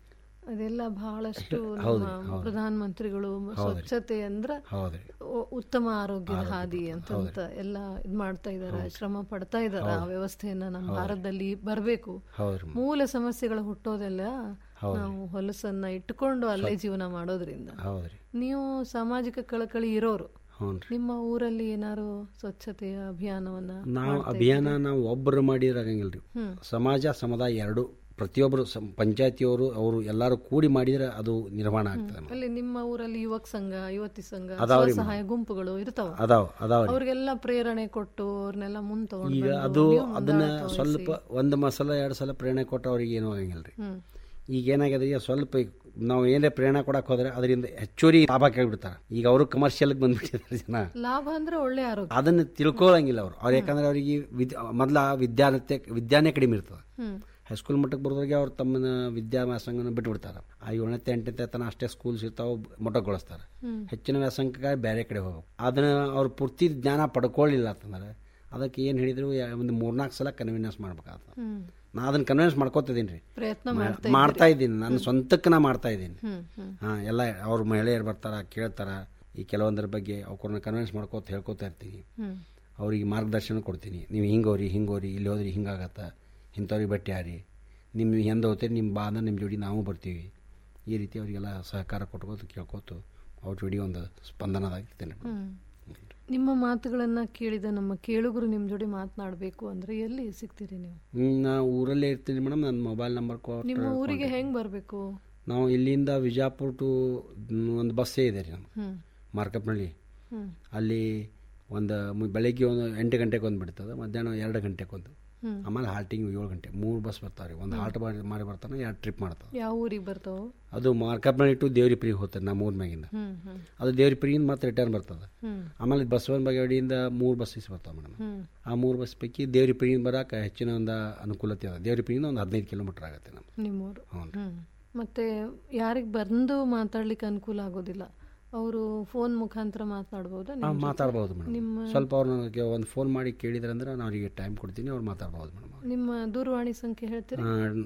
Speaker 12: ಅದೆಲ್ಲ ಬಹಳಷ್ಟು
Speaker 13: ಹೌದ್ರಿ,
Speaker 12: ನಮ್ಮ
Speaker 13: ಹೌದು.
Speaker 12: ಪ್ರಧಾನ ಮಂತ್ರಿಗಳು
Speaker 13: ಹೌದ್ರಿ.
Speaker 12: ಸ್ವಚ್ಛತೆ ಅಂದ್ರ
Speaker 13: ಹೌದ್ರಿ.
Speaker 12: ಉ- ಉತ್ತಮ ಆರೋಗ್ಯದ
Speaker 13: ಆರೋಗ್ಯ
Speaker 12: ಹಾದಿ ಅಂತ ಅಂತ ಎಲ್ಲ ಇದ್ ಮಾಡ್ತಾ ಇದಾರೆ ಶ್ರಮ ಪಡ್ತಾ ಇದಾರೆ ಆ
Speaker 13: ಹೌದು.
Speaker 12: ವ್ಯವಸ್ಥೆಯನ್ನ ನಮ್ಮ
Speaker 13: ಹೌದ್ರಿ.
Speaker 12: ಭಾರತದಲ್ಲಿ ಬರಬೇಕು
Speaker 13: ಹೌದ್ರಿ.
Speaker 12: ಮೂಲ ಸಮಸ್ಯೆಗಳು ಹುಟ್ಟೋದೆಲ್ಲ
Speaker 13: ಹೌದ್ರಿ.
Speaker 12: ನಾವು ಹೊಲಸನ್ನ ಇಟ್ಟುಕೊಂಡು ಅಲ್ಲೇ ಜೀವನ ಮಾಡೋದ್ರಿಂದ
Speaker 13: ಹೌದ್ರಿ
Speaker 12: ನೀವು ಸಾಮಾಜಿಕ ಕಳಕಳಿ ಇರೋರು
Speaker 13: ಹ್ಞೂನ್ರಿ
Speaker 12: ನಿಮ್ಮ ಊರಲ್ಲಿ ಏನಾರು ಸ್ವಚ್ಛತೆಯ ಅಭಿಯಾನವನ್ನ
Speaker 13: ನಾವು
Speaker 12: ಮಾಡ್ತಾ
Speaker 13: ಅಭಿಯಾನ
Speaker 12: ಇದ್ದೀರಾ?
Speaker 13: ನಾವು ಒಬ್ಬರು ಮಾಡಿದ್ರೆ ಆಗಂಗಿಲ್ಲ ರೀ
Speaker 12: ಹ್ಮ್.
Speaker 13: ಸಮಾಜ ಸಮುದಾಯ ಎರಡು ಪ್ರತಿಯೊಬ್ಬರು ಸಂ- ಪಂಚಾಯತಿಯವರು ಅವರು ಎಲ್ಲರೂ ಕೂಡಿ ಮಾಡಿದ್ರೆ ಅದು ನಿರ್ಮಾಣ ಆಗ್ತದೆ
Speaker 12: ಅಲ್ಲಿ ನಿಮ್ಮ ಊರಲ್ಲಿ ಯುವಕ ಸಂಘ ಯುವತಿ ಸಂಘ
Speaker 13: ಅದಾವ್ರಿ
Speaker 12: ಸ್ವಸಹಾಯ ಗುಂಪುಗಳು ಇರ್ತಾವ
Speaker 13: ಅದಾವ ಅದಾವ್ರಿ
Speaker 12: ಅವ್ರಿಗೆಲ್ಲ ಪ್ರೇರಣೆ ಕೊಟ್ಟು ಅವ್ರನ್ನೆಲ್ಲ ಮುಂದ್ ತಗೊಂಡ್
Speaker 13: ಈಗ
Speaker 12: ಬಂದು
Speaker 13: ಅದು
Speaker 12: ನೀವು
Speaker 13: ಅದನ್ನ
Speaker 12: ಮುಂದಾಳ ತೋರಿಸಿ.
Speaker 13: ಸ್ವಲ್ಪ ಒಂದು ಮಸಲ ಎರಡು ಸಲ ಪ್ರೇರಣೆ ಕೊಟ್ಟು ಅವ್ರಿಗೆ ಏನೂ ಆಗಂಗಿಲ್ಲ ರೀ
Speaker 12: ಹ್ಮ್.
Speaker 13: ಈಗ ಏನಾಗಿದೆ ಈಗ ಸ್ವಲ್ಪ ನಾವು ಏನೇ ಪ್ರೇರಣೆ ಕೊಡಕ್ಕೆ ಹೋದ್ರೆ ಅದರಿಂದ ಹೆಚ್ಚುವರಿ ಲಾಭ ಕೇಳ್ಬಿಡ್ತಾರೆ ಈಗ ಅವರು ಕಮರ್ಷಿಯಲ್ಗೆ ಬಂದ್ಬಿಟ್ಟಿದ್ದಾರೆ ಜನ
Speaker 12: ಲಾಭ ಅಂದ್ರೆ ಒಳ್ಳೆ ಆರೋಗ್ಯ
Speaker 13: ಅದನ್ನ ತಿಳ್ಕೊಳ್ಳಂಗಿಲ್ಲ ಅವರು ಅವ್ರು ಯಾಕಂದ್ರೆ ಅವರಿಗೆ ವಿದ್ ಮೊದಲ ವಿದ್ಯಾರ್ಥಿ ವಿದ್ಯಾನೇ ಕಡಿಮೆ ಇರ್ತದೆ
Speaker 12: ಹ್ಮ್.
Speaker 13: ಹೈಸ್ಕೂಲ್ ಮಟ್ಟಕ್ಕೆ ಬರೋದ್ರಿಗೆ ಅವ್ರು ತಮ್ಮನ್ನ ವಿದ್ಯಾಭ್ಯಾಸಂಗನ ಬಿಟ್ಬಿಡ್ತಾರೆ ಆ ಏಳನೇ ಎಂಟನೇ ತನ ಅಷ್ಟೇ ಸ್ಕೂಲ್ಸ್ ಇರ್ತಾವೆ ಮೊಟಕುಗೊಳಿಸ್ತಾರೆ
Speaker 12: ಹ್ಮ್.
Speaker 13: ಹೆಚ್ಚಿನ ವ್ಯಾಸಂಗಕ್ಕೆ ಬೇರೆ ಕಡೆ ಹೋಗ್ಬೇಕು ಅದನ್ನ ಅವ್ರು ಪೂರ್ತಿ ಜ್ಞಾನ ಪಡ್ಕೊಳ್ಳಿಲ್ಲ ಅಂತಂದ್ರೆ ಅದಕ್ಕೆ ಏನು ಹೇಳಿದ್ರು ಯಾ- ಒಂದು ಮೂರ್ನಾಲ್ಕು ಸಲ ಕನ್ವಿನ್ಸ್ ಮಾಡ್ಬೇಕಾಗ್ತದೆ
Speaker 12: ಹ್ಮ್.
Speaker 13: ನಾ ಅದನ್ನ ಕನ್ವಿನ್ಸ್ ಮಾಡ್ಕೋತಿದ್ದೀನಿ ರೀ
Speaker 12: ಪ್ರಯತ್ನ
Speaker 13: ಮಾ-
Speaker 12: ಮಾಡ್ತಾ
Speaker 13: ಮಾಡ್ತಾ
Speaker 12: ಇದ್ದೀರಿ.
Speaker 13: ಇದ್ದೀನಿ ನನ್ನ ಸ್ವಂತಕ್ಕೆ ನಾ ಮಾಡ್ತಾ ಇದ್ದೀನಿ
Speaker 12: ಹ್ಮ್, ಹ್ಮ್.
Speaker 13: ಹಾಂ ಎಲ್ಲ ಅವ್ರ ಮಹಿಳೆಯರು ಬರ್ತಾರ ಕೇಳ್ತಾರ ಈ ಕೆಲವೊಂದರ ಬಗ್ಗೆ ಅವ್ರನ್ನ ಕನ್ವಿನ್ಸ್ ಮಾಡ್ಕೋತ ಹೇಳ್ಕೊತಾ ಇರ್ತೀನಿ
Speaker 12: ಹ್ಮ್.
Speaker 13: ಅವ್ರಿಗೆ ಮಾರ್ಗದರ್ಶನ ಕೊಡ್ತೀನಿ ನೀವು ಹಿಂಗೋರಿ ಹಿಂಗೋರಿ ಇಲ್ಲಿ ಹೋದ್ರಿ ಹಿಂಗಾಗತ್ತ ಇಂಥವ್ರಿಗೆ ಬಟ್ಟೆ ಹಾರಿ ನಿಮ್ಮ ಎಂದ ಹೋಗ್ತೀರಿ ನಿಮ್ಮ ಬಾ ಅಂದ್ರೆ ನಿಮ್ಮ ಜೋಡಿ ನಾವು ಬರ್ತೀವಿ ಈ ರೀತಿ ಅವರಿಗೆಲ್ಲ ಸಹಕಾರ ಕೊಟ್ಕೋತ ಕೇಳ್ಕೊತು ಅವ್ರ ಜೋಡಿ ಒಂದು ಸ್ಪಂದನದಾಗಿರ್ತೇನೆ
Speaker 12: ಹ್ಮ್. ನಿಮ್ಮ ಮಾತುಗಳನ್ನ ಕೇಳಿದ ನಮ್ಮ ಕೇಳುಗರು ನಿಮ್ ಜೋಡಿ ಮಾತನಾಡಬೇಕು ಅಂದ್ರೆ ಎಲ್ಲಿ ಸಿಗ್ತೀರಿ ನೀವು
Speaker 13: ಹ್ಮ್, ನಾ ಊರಲ್ಲೇ ಇರ್ತೀನಿ ಮೇಡಮ್ ನನ್ನ ಮೊಬೈಲ್ ನಂಬರ್
Speaker 12: ನಿಮ್ಮ
Speaker 13: ಕೊಟ್ಟು
Speaker 12: ಊರಿಗೆ ಹೆಂಗ್ ಬರ್ಬೇಕು
Speaker 13: ನಾವು ಇಲ್ಲಿಂದ ವಿಜಾಪುರ ಟು ಒಂದು ಬಸ್ಸೇ ಇದೆ ರೀ ನಮ್ಗೆ
Speaker 12: ಹ್ಮ್.
Speaker 13: ಮಾರ್ಕಪ್ನಳ್ಳಿ
Speaker 12: ಹ್ಮ್.
Speaker 13: ಅಲ್ಲಿ ಒಂದು ಮು- ಬೆಳಗ್ಗೆ ಒಂದು ಎಂಟು ಗಂಟೆಗೆ ಒಂದು ಬಿಡ್ತದೆ ಮಧ್ಯಾಹ್ನ ಎರಡು ಗಂಟೆಗೆ ಒಂದು
Speaker 12: ಹ್ಮ್.
Speaker 13: ಆಮೇಲೆ ಹಾಲ್ಟಿಂಗ್ ಏಳು ಗಂಟೆ ಮೂರು ಬಸ್ ಬರ್ತಾವೆ ಒಂದು ಹಾಲ್ಟ್ ಮಾಡಿ ಮಾಡಿ ಬರ್ತಾನೆ ಎರಡು ಟ್ರಿಪ್ ಮಾಡ್ತಾವೆ
Speaker 12: ಯಾವ ಊರಿಗೆ ಬರ್ತಾವ
Speaker 13: ಅದು ಮಾರ್ಕಪ್ನಳ್ಳಿ ಟು ದೇವ್ರಿಪ್ರಿಗೆ ಹೋಗ್ತದೆ ನಮ್ಮ ಊರ ಮ್ಯಾಗಿಂದ
Speaker 12: ಹ್ಮ್ ಹ್ಮ್
Speaker 13: ಅದು ದೇವ್ರಿಪ್ರಿಯಿಂದ ಮತ್ತೆ ರಿಟರ್ನ್ ಬರ್ತದೆ
Speaker 12: ಹ್ಮ್.
Speaker 13: ಆಮೇಲೆ ಬಸವನ ಬಾಗೇವಾಡಿಯಿಂದ ಮೂರು ಬಸ್ಸಸ್ ಬರ್ತಾವೆ ಮೇಡಮ್
Speaker 12: ಹ್ಮ್.
Speaker 13: ಆ ಮೂರು ಬಸ್ ಪೈಕಿ ದೇವ್ರಿಪ್ರಿಯಿಂದ ಬರೋಕೆ ಹೆಚ್ಚಿನ ಒಂದು ಅನುಕೂಲತೆ ಅದ ದೇವ್ರಿಪ್ರಿಯಿಂದ ಒಂದು ಹದಿನೈದು ಕಿಲೋಮೀಟರ್ ಆಗುತ್ತೆ ನಮ್ಗೆ
Speaker 12: ನಿಮ್ಮೂರು
Speaker 13: ಹ್ಞೂ
Speaker 12: ಹ್ಮ್ ಮತ್ತೆ ಯಾರಿಗೆ ಬಂದು ಮಾತಾಡ್ಲಿಕ್ಕೆ ಅನುಕೂಲ ಆಗೋದಿಲ್ಲ ಅವರು ಫೋನ್ ಮುಖಾಂತರ ಮಾತನಾಡ್ಬೋದಾ ನಿಮ್
Speaker 13: ಹಾಂ
Speaker 12: ಜೊತೆ?
Speaker 13: ಮಾತಾಡ್ಬೋದು ಮೇಡಮ್
Speaker 12: ನಿಮ್ಮ
Speaker 13: ಸ್ವಲ್ಪ ಅವ್ರು ನನಗೆ ಒಂದು ಫೋನ್ ಮಾಡಿ ಕೇಳಿದ್ರೆ ಅಂದ್ರೆ ನಾನು ಅವರಿಗೆ ಟೈಮ್ ಕೊಡ್ತೀನಿ ಅವ್ರು ಮಾತಾಡ್ಬೋದು ಮೇಡಮ್
Speaker 12: ನಿಮ್ಮ ದೂರವಾಣಿ ಸಂಖ್ಯೆ ಹೇಳ್ತೀರಿ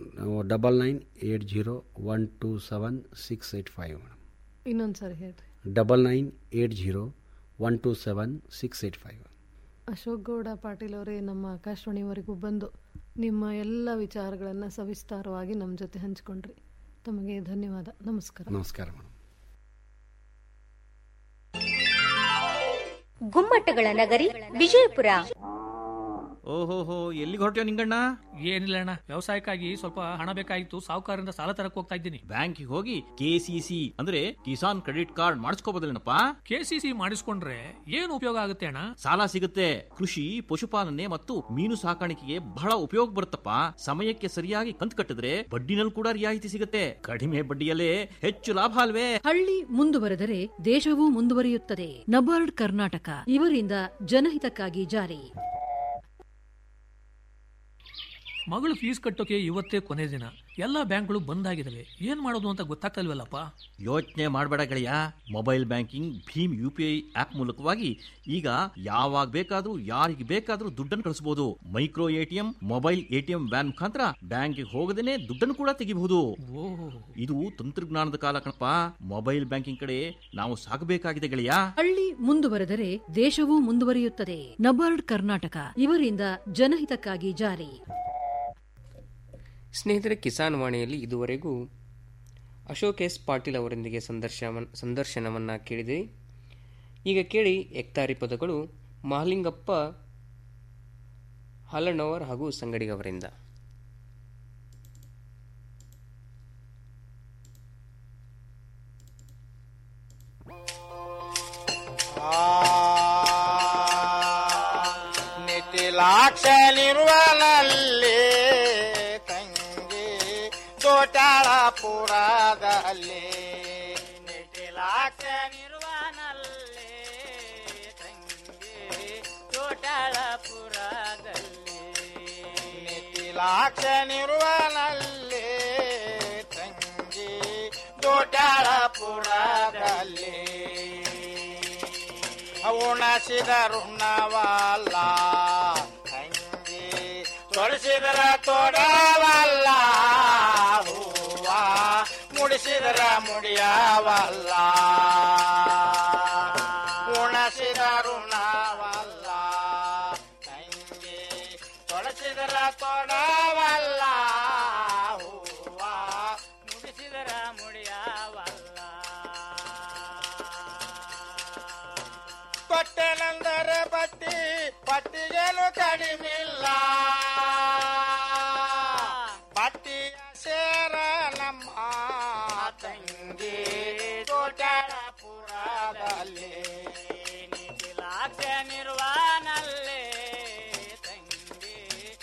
Speaker 13: double nine eight zero one two seven six eight five madam
Speaker 12: ಇನ್ನೊಂದ್ಸರಿ ಹೇಳ್ರಿ
Speaker 13: double nine eight zero one two seven six eight five
Speaker 12: Ashok Gowda Patil ಅವರೇ ನಮ್ಮ ಆಕಾಶವಾಣಿವರೆಗೂ ಬಂದು ನಿಮ್ಮ ಎಲ್ಲ ವಿಚಾರಗಳನ್ನು ಸವಿಸ್ತಾರವಾಗಿ ನಮ್ಮ ಜೊತೆ ಹಂಚಿಕೊಂಡ್ರಿ ತಮಗೆ ಧನ್ಯವಾದ ನಮಸ್ಕಾರ
Speaker 13: ನಮಸ್ಕಾರ ಮೇಡಮ್
Speaker 14: ಗುಮ್ಮಟಗಳ ನಗರಿ ವಿಜಯಪುರ
Speaker 15: ಓಹೋಹೋ ಎಲ್ಲಿಗೆ ಹೊರಟ್ಯೋ ನಿಂಗಣ್ಣ
Speaker 16: ಏನಿಲ್ಲ ಅಣ್ಣ ವ್ಯವಸಾಯಕ್ಕಾಗಿ ಸ್ವಲ್ಪ ಹಣ ಬೇಕಾಗಿತ್ತು ಸಾಹುಕಾರರಿಂದ ಸಾಲ ತರಕ್ ಹೋಗ್ತಾ ಇದ್ದೀನಿ
Speaker 15: ಬ್ಯಾಂಕಿಗೆ ಹೋಗಿ ಕೆಸಿಸಿ ಅಂದ್ರೆ ಕಿಸಾನ್ ಕ್ರೆಡಿಟ್ ಕಾರ್ಡ್ ಮಾಡಿಸ್ಕೋಬೋದಿಲ್ಲನಪ್ಪ
Speaker 16: ಕೆಸಿಸಿ ಮಾಡಿಸ್ಕೊಂಡ್ರೆ ಏನು ಉಪಯೋಗ ಆಗುತ್ತೆ ಅಣ್ಣ
Speaker 15: ಸಾಲ ಸಿಗುತ್ತೆ ಕೃಷಿ ಪಶುಪಾಲನೆ ಮತ್ತು ಮೀನು ಸಾಕಾಣಿಕೆಗೆ ಬಹಳ ಉಪಯೋಗ ಬರುತ್ತಪ್ಪ ಸಮಯಕ್ಕೆ ಸರಿಯಾಗಿ ಕಂತು ಕಟ್ಟಿದ್ರೆ ಬಡ್ಡಿನಲ್ಲಿ ಕೂಡ ರಿಯಾಯಿತಿ ಸಿಗುತ್ತೆ ಕಡಿಮೆ ಬಡ್ಡಿಯಲ್ಲೇ ಹೆಚ್ಚು ಲಾಭ ಅಲ್ವೇ
Speaker 17: ಹಳ್ಳಿ ಮುಂದುವರೆದರೆ ದೇಶವೂ ಮುಂದುವರಿಯುತ್ತದೆ ನಬಾರ್ಡ್ ಕರ್ನಾಟಕ ಇವರಿಂದ ಜನಹಿತಕ್ಕಾಗಿ ಜಾರಿ
Speaker 16: ಮಗಳು ಫೀಸ್ ಕಟ್ಟೋಕೆ ಇವತ್ತೇ ಕೊನೆ ದಿನ ಎಲ್ಲಾ ಬ್ಯಾಂಕ್ಗಳು ಬಂದ್ ಆಗಿದಾವೆ ಏನ್ ಮಾಡೋದು ಅಂತ ಗೊತ್ತಾಗ್ತಲ್ವಲ್ಲಪ್ಪ
Speaker 15: ಯೋಚನೆ ಮಾಡಬೇಡ ಗೆಳೆಯ ಮೊಬೈಲ್ ಬ್ಯಾಂಕಿಂಗ್ ಭೀಮ್ ಯು ಪಿ ಐ ಆಪ್ ಮೂಲಕವಾಗಿ ಈಗ ಯಾವಾಗ ಬೇಕಾದ್ರೂ ಯಾರಿಗೆ ಬೇಕಾದ್ರೂ ದುಡ್ಡನ್ನು ಕಳಿಸಬಹುದು micro ATM mobile ATM van ಮುಖಾಂತರ ಬ್ಯಾಂಕಿಗೆ ಹೋಗದೇನೆ ದುಡ್ಡನ್ನು ಕೂಡ ತೆಗಿಬಹುದು ಇದು ತಂತ್ರಜ್ಞಾನದ ಕಾಲ ಕಣಪ್ಪ ಮೊಬೈಲ್ ಬ್ಯಾಂಕಿಂಗ್ ಕಡೆ ನಾವು ಸಾಗಬೇಕಾಗಿದೆ ಗೆಳೆಯ
Speaker 17: ಹಳ್ಳಿ ಮುಂದುವರೆದರೆ ದೇಶವೂ ಮುಂದುವರಿಯುತ್ತದೆ ನಬಾರ್ಡ್ ಕರ್ನಾಟಕ ಇವರಿಂದ ಜನಹಿತಕ್ಕಾಗಿ ಜಾರಿ
Speaker 1: ಸ್ನೇಹಿತರೆ ಕಿಸಾನ್ ವಾಣಿಯಲ್ಲಿ ಇದುವರೆಗೂ ಅಶೋಕ್ ಎಸ್ ಪಾಟೀಲ್ ಅವರೊಂದಿಗೆ ಸಂದರ್ಶನ ಸಂದರ್ಶನವನ್ನು ಕೇಳಿದೆ ಈಗ ಕೇಳಿ ಎಕ್ತಾರಿ ಪದಗಳು ಮಹಲಿಂಗಪ್ಪ ಹಲನವರ್ ಹಾಗೂ ಸಂಗಡಿಗವರಿಂದ
Speaker 3: ನಿತಿಲಾಕ್ಷ ನಿರ್ವಲಲ್ಲಿ ತಂಗಿ ದೋಟಾಳಪುರದಲ್ಲಿ ನಿತಿಲಾಕ್ಷ ನಿರ್ವನಲ್ಲಿ ತಂಗಿ ದೋಟಾಳಪುರದಲ್ಲಿ ನಿತಿಲಾಕ್ಷ ನಿರ್ವನಲ್ಲಿ ತಂಗಿ ದೋಟಾಳಪುರದಲ್ಲಿ ಉಣಸಿದ ಋಣವಲ್ಲ ತಂಗಿ ತೊಳಸಿದ್ರ ತೊಡವಲ್ಲ ಹೂವ ಮುಡಿ ನುಡಿಸಿದರ ಮುಡಿಯಾವಲ್ಲ ಉಣಸಿದರು ನಾವಲ್ಲ ತಂಗಿ ತೊಳಸಿದರ ತೊಡವಲ್ಲ ಹೂವ ಮುಡಿಸಿದರ ಮುಡಿಯಾವಲ್ಲ ಕೊಟ್ಟೆನೆಂದರೆ ಬಟ್ಟಿ ಪಟ್ಟಿಗೆಲು ಕಡಿಮಿಲ್ಲ ಬಟ್ಟಿಯ ಸೇರ ನಮ್ಮ ತಂಗಿ ತೋಟಪುರದಲ್ಲಿ ನಿಖಿಲಾಕ್ಷ ನಿರ್ವಾಣಲ್ಲೇ ತಂಗಿ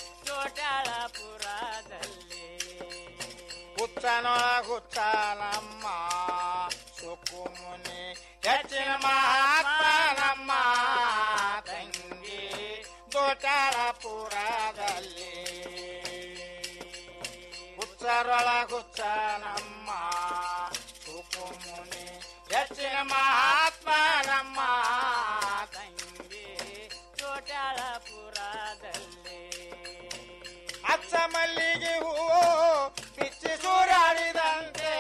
Speaker 3: ತೋಟಳಪುರದಲ್ಲಿ ಹುಚ್ಚನೊಳಗ ಹುಚ್ಚನಮ್ಮ ಸುಕುಮುನಿ ಹೆಚ್ಚಿನ ಮಹಾತ್ಮ ನಮ್ಮ ತಂಗಿ ದೋಟಾಳಪುರದಲ್ಲಿ ಹುಚ್ಚರೊಳಗ ಹುಚ್ಚನಮ್ಮ ಸುಕುಮುನಿ ಹೆಚ್ಚಿನ ಮಹಾತ್ಮ ನಮ್ಮ ತಂಗಿ ದೋಟಾಳಪುರದಲ್ಲಿ ಅಚ್ಚ ಮಲ್ಲಿಗೆ ಹೂವು ಪಿಚ್ಚಿ ಸೂರಾಡಿದಂತೆ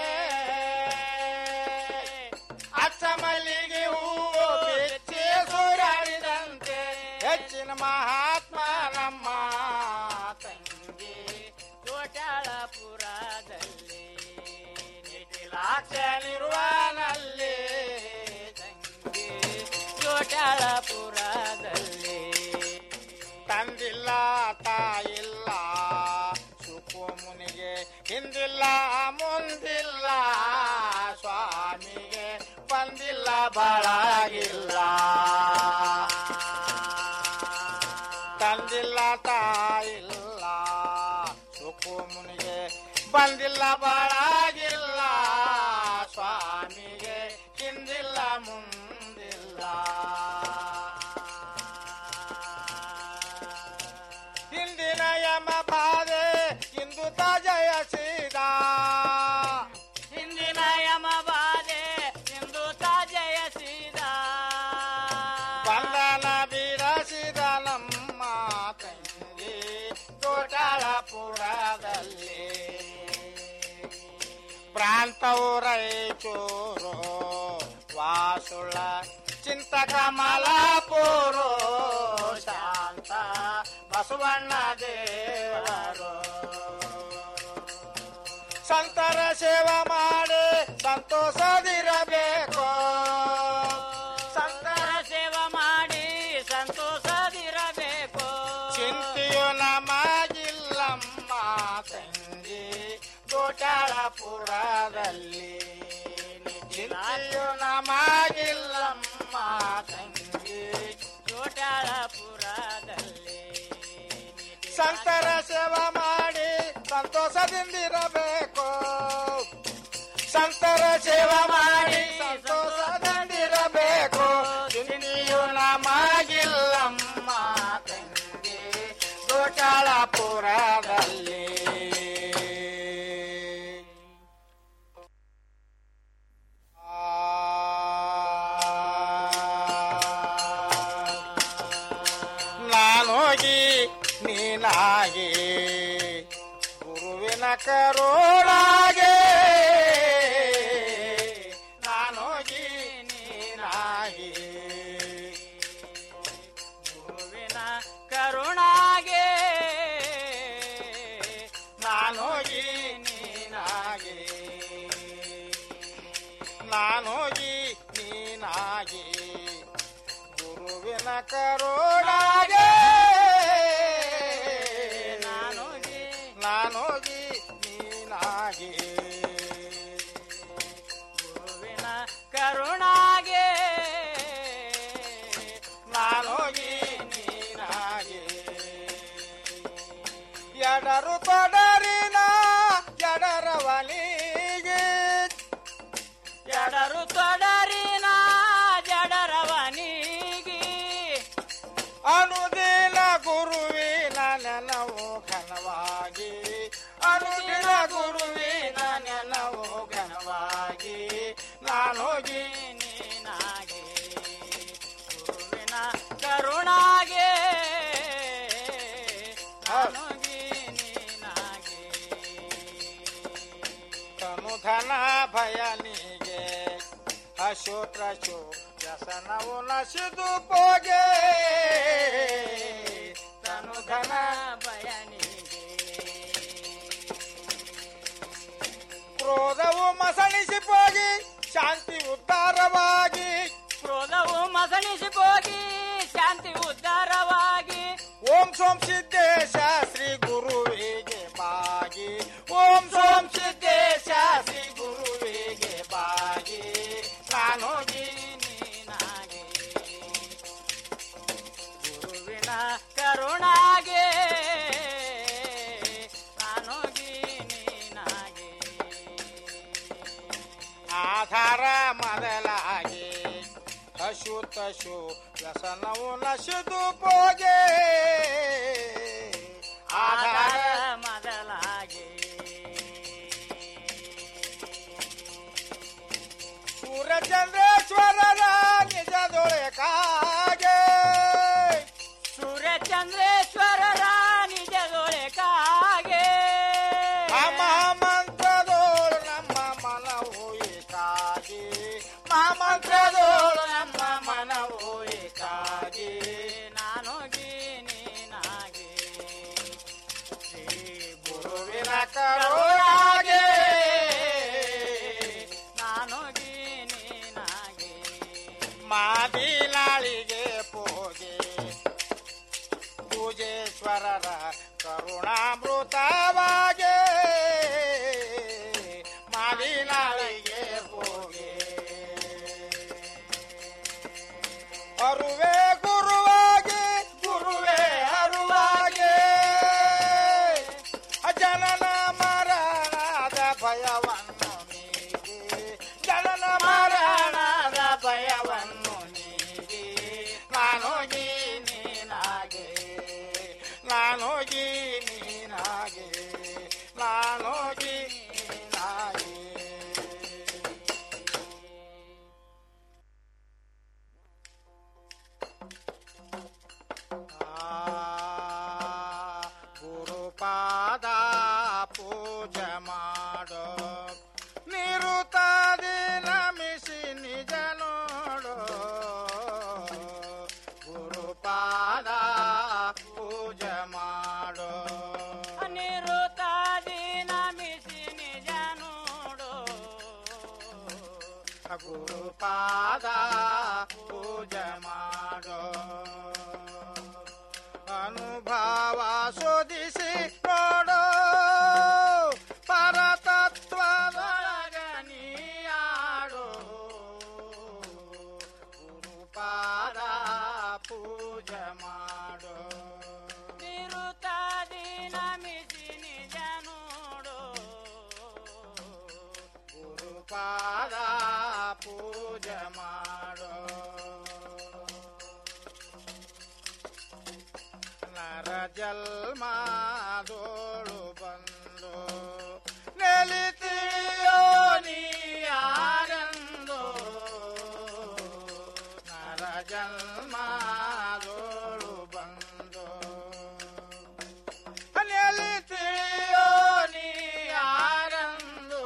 Speaker 3: ಅಚ್ಚ ಮಲ್ಲಿಗೆ ಹೂವು ಪಿಚ್ಚಿ ಸೂರಾಡಿದಂತೆ ಹೆಚ್ಚಿನ ಮಹಾತ್ಮ ನಮ್ಮ ತಂಗಿ ತೋಟಾಳಪುರದಲ್ಲಿ ನಿಖಿಲಾಕ್ಷ ನಿರ್ವಾಣಲ್ಲಿ ತಂಗಿ ತೋಟಾಳಪುರದಲ್ಲಿ ತಂದಿಲ್ಲ ತಾಯಿಲ್ಲ ಸುಕುಮುನಿಗೆ ಹಿಂದಿಲ್ಲ ಮುಂದಿಲ್ಲ ಸ್ವಾಮಿಗೆ ಬಂದಿಲ್ಲ ಬಳಗಿಲ್ಲ ತಂದಿಲ್ಲ ತಾಯಿಲ್ಲ ಸುಕುಮುನಿಗೆ ಬಂದಿಲ್ಲ ಬಳಗಿಲ್ಲ ಸ್ವಾಮಿಗೆ ಹಿಂದಿಲ್ಲ ಮುಂದಿಲ್ಲ ಹಿಂದಿನ ಯಮ ಬಾಧೆ ಇಂದು ಜಯಸಿದ ಹಿಂದಿನ ಯಮ ಬಾಧೆ ಇಂದು ಜಯಸಿದ ಬಂಧನ ಬಿರಸಿದ ನಮ್ಮ ತಂಗಿ ತೋಟಾಳಪುರದಲ್ಲಿ ಪ್ರಾಂತವು ರೈಚೂರು ವಾಸುಳ ಚಿಂತಕ ಮಲಾಪುರು ಶಾಂತ ಬಸವಣ್ಣ ದೇವರು ಸಂತರ ಸೇವೆ ಮಾಡಿ ಸಂತೋಷದಿರಬೇಕು ಸಂತರ ಸೇವೆ ಮಾಡಿ ಸಂತೋಷದಿರಬೇಕು ಚಿಂತೆಯು ನಮಗಿಲ್ಲಮ್ಮ ತಂಗಿ ತೋಟಾಳಪುರದಲ್ಲಿ ಚಿಂತೆಯು ನಮಗಿಲ್ಲಮ್ಮ ತಂಗಿ ತೋಟಾಳಪುರದಲ್ಲಿ ಸಂತರ ಸೇವೆ ಮಾಡಿ ಸಂತೋಷದಿಂದಿರಬೇಕು ಸಂತರ ಸೇವೆ ಮಾಡಿ ಸಂತೋಷದಿಂದಿರಬೇಕು ಚಿಂತೆಯು ನಮಗಿಲ್ಲಮ್ಮ ತಂಗಿ ತೋಟಾಳಪುರದಲ್ಲಿ ನಾನೋಗಿ ನೀನಾಗಿ ಗುರುವಿನ ಕರೋಳಾಗೆ ನಾನೋಗಿ ನೀನಾಗಿ ಗುರುವಿನ ಕರುಣಾಗೆ ನಾನೋಗಿ ನೀನಾಗಿ ನಾನೋಗಿ ನೀನಾಗಿ ಗುರುವಿನ ಕರೋಡಾಗೆ ನಾನೋಗಿ ನಾನೋಗಿ ನೀನಾಗಿ ಗುರುವಿನ ಕರುಣಾಗೆ ನಾನೋಗಿ ನೀನಾಗಿ ಎಡರು ತೊಡರಿನ ಎಡರವನಿಗೆ ಎಡರು ತೊಡರಿನ ಜಡರವನಿಗೆ ಅನುದಿನ ಗುರುವಿನ ನೆನವು ಘನವಾಗಿ ಅನುದಿನ ಗುರುವಿನ ನೆನವು ಘನವಾಗಿ ನಾನೋಗಿ ನೀನಾಗಿ ಗುರುವಿನ ಕರುಣಾಗೆ ನಾನೋಗಿ ನೀನಾಗಿ ತನು ಘನ ಭಯನಿಗೆ ಅಶೋತ್ರಶೋ ವ್ಯಸನವು ನಶಿದು ಪೋಗೆ ತನು ಘನ ಭಯನಿಗೆ ಕ್ರೋಧವು ಮಸಣಿಸಿ ಹೋಗಿ ಶಾಂತಿ ಉದ್ಧಾರವಾಗಿ
Speaker 18: ಕ್ರೋಧವು ಮಸಣಿಸಿ ಹೋಗಿ ಶಾಂತಿ ಉದ್ಧಾರವಾಗಿ
Speaker 3: ಓಂ ಸೋಂ ಸಿದ್ದೇಶ ಶ್ರೀ ಗುರುವಿಗೆ ಬಾಗಿ ಓಂ ಸೋಂ ಸಿದ್ದೇಶ ಶ್ರೀ ಗುರುವಿಗೆ ಬಾಗಿ ನಾನು ನೀನಾಗಿ
Speaker 18: ಗುರುವಿನ ಕರುಣಾಗೆ ನಾನು ನೀನಾಗೆ
Speaker 3: ಆಧಾರ ಮೊದಲಾಗಿ ಹಶು ತಶು ವ್ಯಸನವು ನಶುದು ಪೋಗೆ ಆಧಾರ
Speaker 18: ಮೊದಲಾಗಿ
Speaker 3: ಸೂರ್ಯಚಂದ್ರೇಶ್ವರರ ನಿಜದೊಳಕಾಗೆ
Speaker 18: ಸೂರ್ಯಚಂದ್ರೇಶ್ವರರ ನಿಜದೊಳಕಾಗೆ
Speaker 3: ಮಹಾಮಂತ್ರದೋಳು ನಮ್ಮ ಮನವು ಏಕಾಗಿ ಮಹಾಮಂತ್ರದೋಳು ನಮ್ಮ ಮನವು ಏಕಾಗಿ
Speaker 18: ನಾನು ನೀನಾಗೆ
Speaker 3: ಶ್ರೀ ಗುರುವಿನ ಕರುಣಾಗೆ
Speaker 18: ನಾನು ನೀನಾಗೆ
Speaker 3: ಮಾದಿಲಾಳಿಗೆ ಪೋಗೆ ಪೂಜೇಶ್ವರರ ಕರುಣಾಮೃತವಾಗೆ ಮಾದಿಲಾಳಿಗೆ ಪೋಗೆ ಅರುವೆ ಗುರುವಾಗಿ ಗುರುವೇ ಅರುವಾಗೆ ಜನನ ಮರಣದ ಭಯವನ್ನು ನೀಗಿ ಜನನ ಮರಣದ ಭಯವನ್ನು ನೀಗಿ ನಾನು ನೀನಾಗೆ ನಾನು ನೀನಾಗೆ ನಾನು ನೀನಾಗೆ ಗುರುಪಾದ ಪೂಜೆ ಮಾಡೋ ನಿರುತಾದಿ ನಮಿಸಿ ನಿಜ ನೋಡೋ ಗುರುಪಾದ ಪೂಜೆ ಮಾಡೋ
Speaker 18: ನಿರುತಾದಿ ನಮಿಸಿ ನಿಜ ನೋಡು
Speaker 3: ಗುರುಪಾದ ಪೂಜೆ ಮಾಡೋ ಅನುಭವ ಶೋಧಿಸಿ ನೋಡೋ ಪರತತ್ವದೊಳಗ ನೀಯಾಡೋ ಗುರುಪಾದ ಪೂಜೆ ಮಾಡೋ
Speaker 18: ನಿರುತಾದಿ ನಮಿಸಿ ನಿಜ ನೋಡು
Speaker 3: ಗುರುಪಾದ ಪೂಜೆ ಮಾಡೋ ನರ ಜನ್ಮದೋಳು ಬಂದು ನೆಲಿತೀಯೋ ನೀಯಾರೆಂದು ನರ ಜನ್ಮದೋಳು ಬಂದು ನೆಲಿತೀಯೋ ನೀಯಾರೆಂದು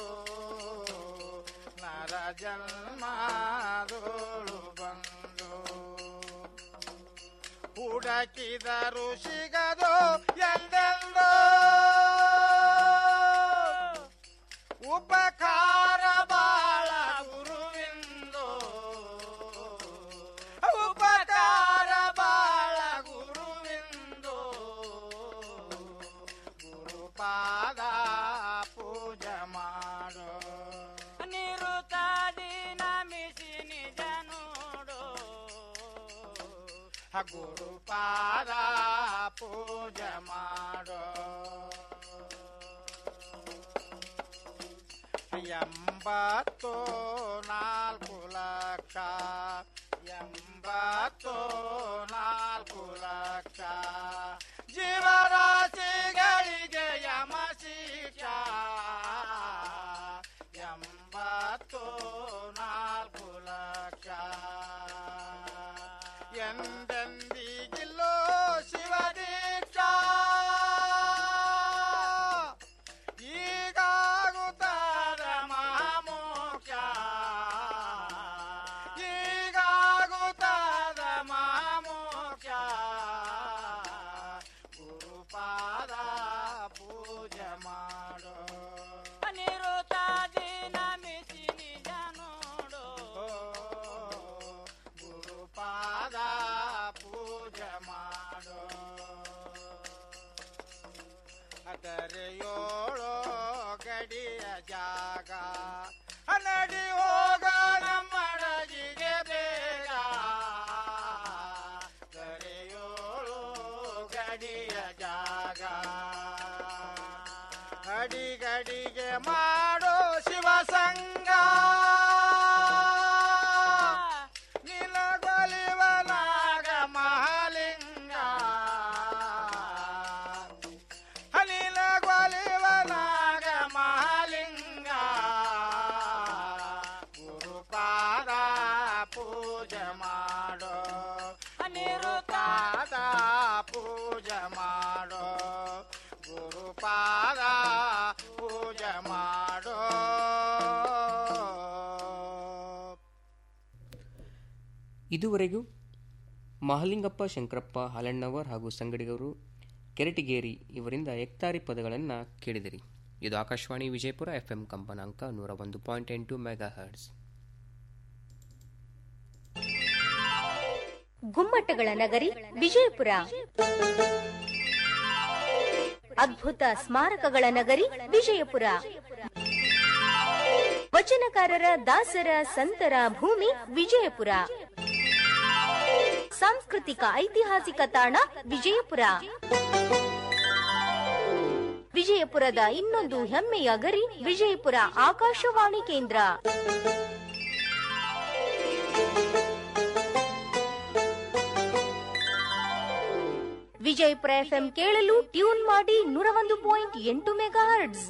Speaker 3: ನರ ಜನ್ಮದೋಳು ಬಂದು ಹುಡಕಿದರು ಸಿಗದು ಎಂದೆಂದು ಉಪಕಾರ ಬಾಳ ಗುರುವಿಂದು ಉಪಕಾರ ಬಾಳ ಗುರುವಿಂದು ಗುರುಪಾದ ಪೂಜೆ ಮಾಡೋ
Speaker 18: ನಿರುತಾದಿ ನಮಿಸಿ ನಿಜ ನೋಡು
Speaker 3: ಗುರುಪಾದ ಪೂಜೆ ಮಾಡೋ ಎಂಬತ್ತು ನಾಲ್ಕು ಲಕ್ಷ ಎಂಬತ್ತು ನಾಲ್ಕು ಲಕ್ಷ ಜೀವರಾಶಿಗಳಿಗೆ ಯಮ ಶಿಕ್ಷ ಎಂಬತ್ತು ನಾಲ್ಕು ಲಕ್ಷ ಎಂದೆಂದಿಗಿಲ್ಲೋ ಶಿವದೀಕ್ಷಾ ಈಗಾಗುತ್ತಾರ ಮಾಡು ಅದರೆಯೋಳೋ ಗಡಿಯ ಜಾಗ ನಡಿ ಹೋಗ ನಮ್ಮಡಗಿಗೆ ಬೇಗ ದರೆಯೋಳು ಗಡಿಯ ಜಾಗ ಗಡಿಗಡಿಗೆ ಮಾಡೋ ಶಿವಸಂಗ ನಿಲಗೊಲಿವನಾಗ ಮಹಾಲಿಂಗ ನಿಲಗೊಲಿವನಾಗ ಮಹಾಲಿಂಗ ಗುರುಪಾದ ಪೂಜೆ ಮಾಡೋ ನಿರುತಾದ ಪೂಜೆ ಮಾಡೋ ಗುರುಪಾದ ಪೂಜೆ ಮಾಡೋ
Speaker 1: ಇದುವರೆಗೂ ಮಹಲಿಂಗಪ್ಪ ಶಂಕರಪ್ಪ ಹಾಲಣ್ಣವರ್ ಹಾಗೂ ಸಂಗಡಿಗರು ಕೆರಟಿಗೇರಿ ಇವರಿಂದ ಎಕ್ತಾರಿ ಪದಗಳನ್ನು ಕೇಳಿದಿರಿ ಇದು ಆಕಾಶವಾಣಿ ವಿಜಯಪುರ ಎಫ್ಎಂ ಕಂಪನಾಂಕ ನೂರ ಒಂದು ಪಾಯಿಂಟ್ ಎಂಟು ಮೆಗಾ ಹರ್ಟ್ಸ್
Speaker 14: ಗುಮ್ಮಟಗಳ ನಗರಿ ವಿಜಯಪುರ ಅದ್ಭುತ ಸ್ಮಾರಕಗಳ ನಗರಿ ವಿಜಯಪುರ ವಚನಕಾರರ ದಾಸರ ಸಂತರ ಭೂಮಿ ವಿಜಯಪುರ ಸಾಂಸ್ಕೃತಿಕ ಐತಿಹಾಸಿಕ ತಾಣ ವಿಜಯಪುರ ವಿಜಯಪುರದ ಇನ್ನೊಂದು ಹೆಮ್ಮೆಯ ಗರಿ ವಿಜಯಪುರ ಆಕಾಶವಾಣಿ ಕೇಂದ್ರ ವಿಜಯಪುರ ಎಫ್ಎಂ ಕೇಳಲು ಟ್ಯೂನ್ ಮಾಡಿ ನೂರ ಒಂದು ಪಾಯಿಂಟ್ ಎಂಟು ಮೆಗಾ ಹರ್ಟ್ಸ್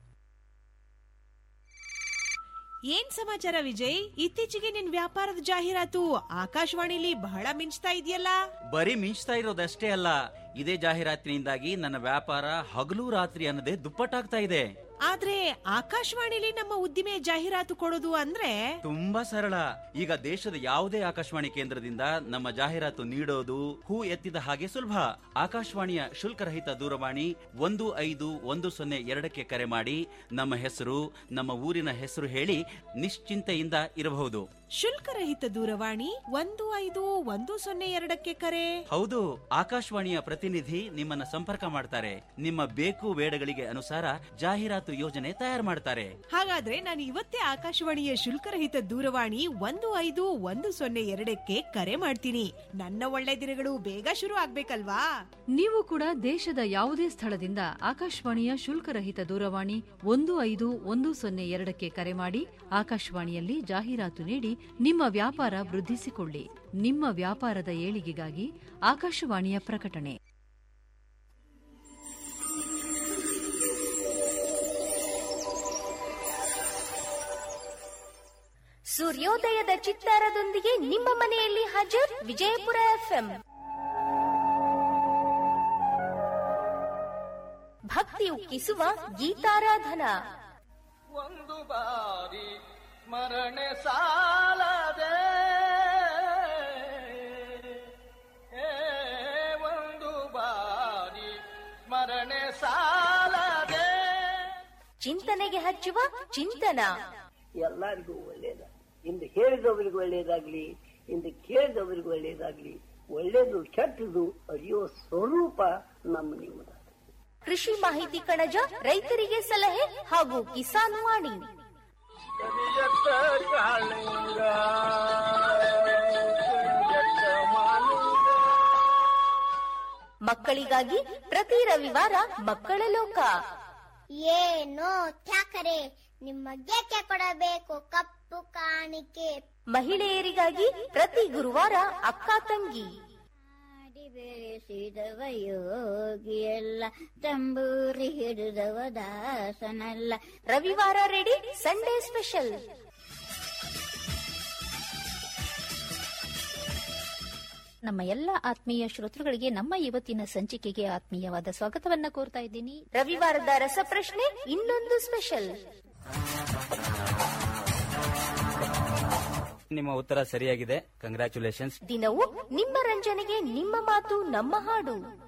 Speaker 19: ಏನ್ ಸಮಾಚಾರ ವಿಜಯ್ ಇತ್ತೀಚೆಗೆ ನಿನ್ ವ್ಯಾಪಾರದ ಜಾಹೀರಾತು ಆಕಾಶವಾಣಿಲಿ ಬಹಳ ಮಿಂಚ್ತಾ ಇದೆಯಲ್ಲ
Speaker 20: ಬರೀ ಮಿಂಚ್ತಾ ಇರೋದಷ್ಟೇ ಅಲ್ಲ ಇದೇ ಜಾಹೀರಾತಿನಿಂದಾಗಿ ನನ್ನ ವ್ಯಾಪಾರ ಹಗಲು ರಾತ್ರಿ ಅನ್ನದೇ ದುಪ್ಪಟ್ಟಾಗ್ತಾ ಇದೆ
Speaker 19: ಆದ್ರೆ ಆಕಾಶವಾಣಿಲಿ ನಮ್ಮ ಉದ್ದಿಮೆ ಜಾಹೀರಾತು ಕೊಡೋದು ಅಂದ್ರೆ
Speaker 20: ತುಂಬಾ ಸರಳ ಈಗ ದೇಶದ ಯಾವುದೇ ಆಕಾಶವಾಣಿ ಕೇಂದ್ರದಿಂದ ನಮ್ಮ ಜಾಹೀರಾತು ನೀಡೋದು ಹೂ ಎತ್ತಿದ ಹಾಗೆ ಸುಲಭ ಆಕಾಶವಾಣಿಯ ಶುಲ್ಕರಹಿತ ದೂರವಾಣಿ ಒಂದು ಐದು ಒಂದು ಸೊನ್ನೆ ಎರಡಕ್ಕೆ ಕರೆ ಮಾಡಿ ನಮ್ಮ ಹೆಸರು ನಮ್ಮ ಊರಿನ ಹೆಸರು ಹೇಳಿ ನಿಶ್ಚಿಂತೆಯಿಂದ ಇರಬಹುದು
Speaker 19: ಶುಲ್ಕರಹಿತ ದೂರವಾಣಿ ಒಂದು ಐದು ಒಂದು ಸೊನ್ನೆ ಎರಡಕ್ಕೆ ಕರೆ
Speaker 20: ಹೌದು ಆಕಾಶವಾಣಿಯ ಪ್ರತಿನಿಧಿ ನಿಮ್ಮನ್ನ ಸಂಪರ್ಕ ಮಾಡ್ತಾರೆ ನಿಮ್ಮ ಬೇಕು ಬೇಡಗಳಿಗೆ ಅನುಸಾರ ಜಾಹೀರಾತು ಯೋಜನೆ ತಯಾರು ಮಾಡ್ತಾರೆ
Speaker 19: ಹಾಗಾದ್ರೆ ನಾನು ಇವತ್ತೇ ಆಕಾಶವಾಣಿಯ ಶುಲ್ಕರಹಿತ ದೂರವಾಣಿ ಒಂದು ಐದು ಒಂದು ಸೊನ್ನೆ ಎರಡಕ್ಕೆ ಕರೆ ಮಾಡ್ತೀನಿ ನನ್ನ ಒಳ್ಳೆ ದಿನಗಳು ಬೇಗ ಶುರು ಆಗ್ಬೇಕಲ್ವಾ
Speaker 17: ನೀವು ಕೂಡ ದೇಶದ ಯಾವುದೇ ಸ್ಥಳದಿಂದ ಆಕಾಶವಾಣಿಯ ಶುಲ್ಕರಹಿತ ದೂರವಾಣಿ ಒಂದು ಐದು ಒಂದು ಸೊನ್ನೆ ಎರಡಕ್ಕೆ ಕರೆ ಮಾಡಿ ಆಕಾಶವಾಣಿಯಲ್ಲಿ ಜಾಹೀರಾತು ನೀಡಿ ನಿಮ್ಮ ವ್ಯಾಪಾರ ವೃದ್ಧಿಸಿಕೊಳ್ಳಿ ನಿಮ್ಮ ವ್ಯಾಪಾರದ ಏಳಿಗೆಗಾಗಿ ಆಕಾಶವಾಣಿಯ ಪ್ರಕಟಣೆ
Speaker 14: ಸೂರ್ಯೋದಯದ ಚಿತ್ತಾರದೊಂದಿಗೆ ನಿಮ್ಮ ಮನೆಯಲ್ಲಿ ಹಾಜರ್ ವಿಜಯಪುರ ಎಫ್ಎಂ ಭಕ್ತಿ ಉಕ್ಕಿಸುವ ಗೀತಾರಾಧನಾ
Speaker 18: ಒಂದು ಬಾರಿ ಸ್ಮರಣೆ ಸಾಲದೆ ಏ, ಒಂದು ಬಾರಿ ಸ್ಮರಣೆ ಸಾಲದೆ
Speaker 14: ಚಿಂತನೆಗೆ ಹಚ್ಚುವ ಚಿಂತನ
Speaker 21: ಎಲ್ಲರಿಗೂ ಒಳ್ಳೇದ ಇಂದು ಹೇಳಿದವರಿಗೂ ಒಳ್ಳೇದಾಗ್ಲಿ ಇಂದು ಕೇಳಿದವರಿಗೂ ಒಳ್ಳೇದಾಗ್ಲಿ ಒಳ್ಳೇದು ಕೆಟ್ಟದು ಅರಿಯೋ ಸ್ವರೂಪ ನಮ್ಮ ನಿಮ್ಮದ
Speaker 14: ಕೃಷಿ ಮಾಹಿತಿ ಕಣಜ ರೈತರಿಗೆ ಸಲಹೆ ಹಾಗೂ ಕಿಸಾನ್ ವಾಣಿ
Speaker 18: ಕರಿಯತ್ತ ಕಾಳಿಂಗ ಕರಿಯತ್ತ ಮಾಲಿಂಗ
Speaker 14: ಮಕ್ಕಳಿಗಾಗಿ ಪ್ರತಿ ರವಿವಾರ ಮಕ್ಕಳ ಲೋಕ
Speaker 22: ಏನೋ ತ್ಯಾಕರೆ ನಿಮಗೆ ಕೊಡಬೇಕು ಕಪ್ಪು ಕಾಣಿಕೆ
Speaker 14: ಮಹಿಳೆಯರಿಗಾಗಿ ಪ್ರತಿ ಗುರುವಾರ ಅಕ್ಕ ತಂಗಿ
Speaker 22: ಬೆಳೆಸಿದವ ಯೋಗಿಯಲ್ಲ ತಂಬೂರಿ ಹಿಡಿದವ ದಾಸನಲ್ಲ
Speaker 14: ರವಿವಾರ ರೆಡಿ ಸಂಡೇ ಸ್ಪೆಷಲ್
Speaker 23: ನಮ್ಮ ಎಲ್ಲ ಆತ್ಮೀಯ ಶ್ರೋತೃಗಳಿಗೆ ನಮ್ಮ ಇವತ್ತಿನ ಸಂಚಿಕೆಗೆ ಆತ್ಮೀಯವಾದ ಸ್ವಾಗತವನ್ನ ಕೋರ್ತಾ ಇದ್ದೀನಿ
Speaker 14: ರವಿವಾರದ ರಸಪ್ರಶ್ನೆ ಇನ್ನೊಂದು ಸ್ಪೆಷಲ್
Speaker 24: ನಿಮ್ಮ ಉತ್ತರ ಸರಿಯಾಗಿದೆ ಕಂಗ್ರ್ಯಾಚುಲೇಷನ್ಸ್
Speaker 14: ದಿನವೂ ನಿಮ್ಮ ರಂಜನೆಗೆ ನಿಮ್ಮ ಮಾತು ನಮ್ಮ ಹಾಡು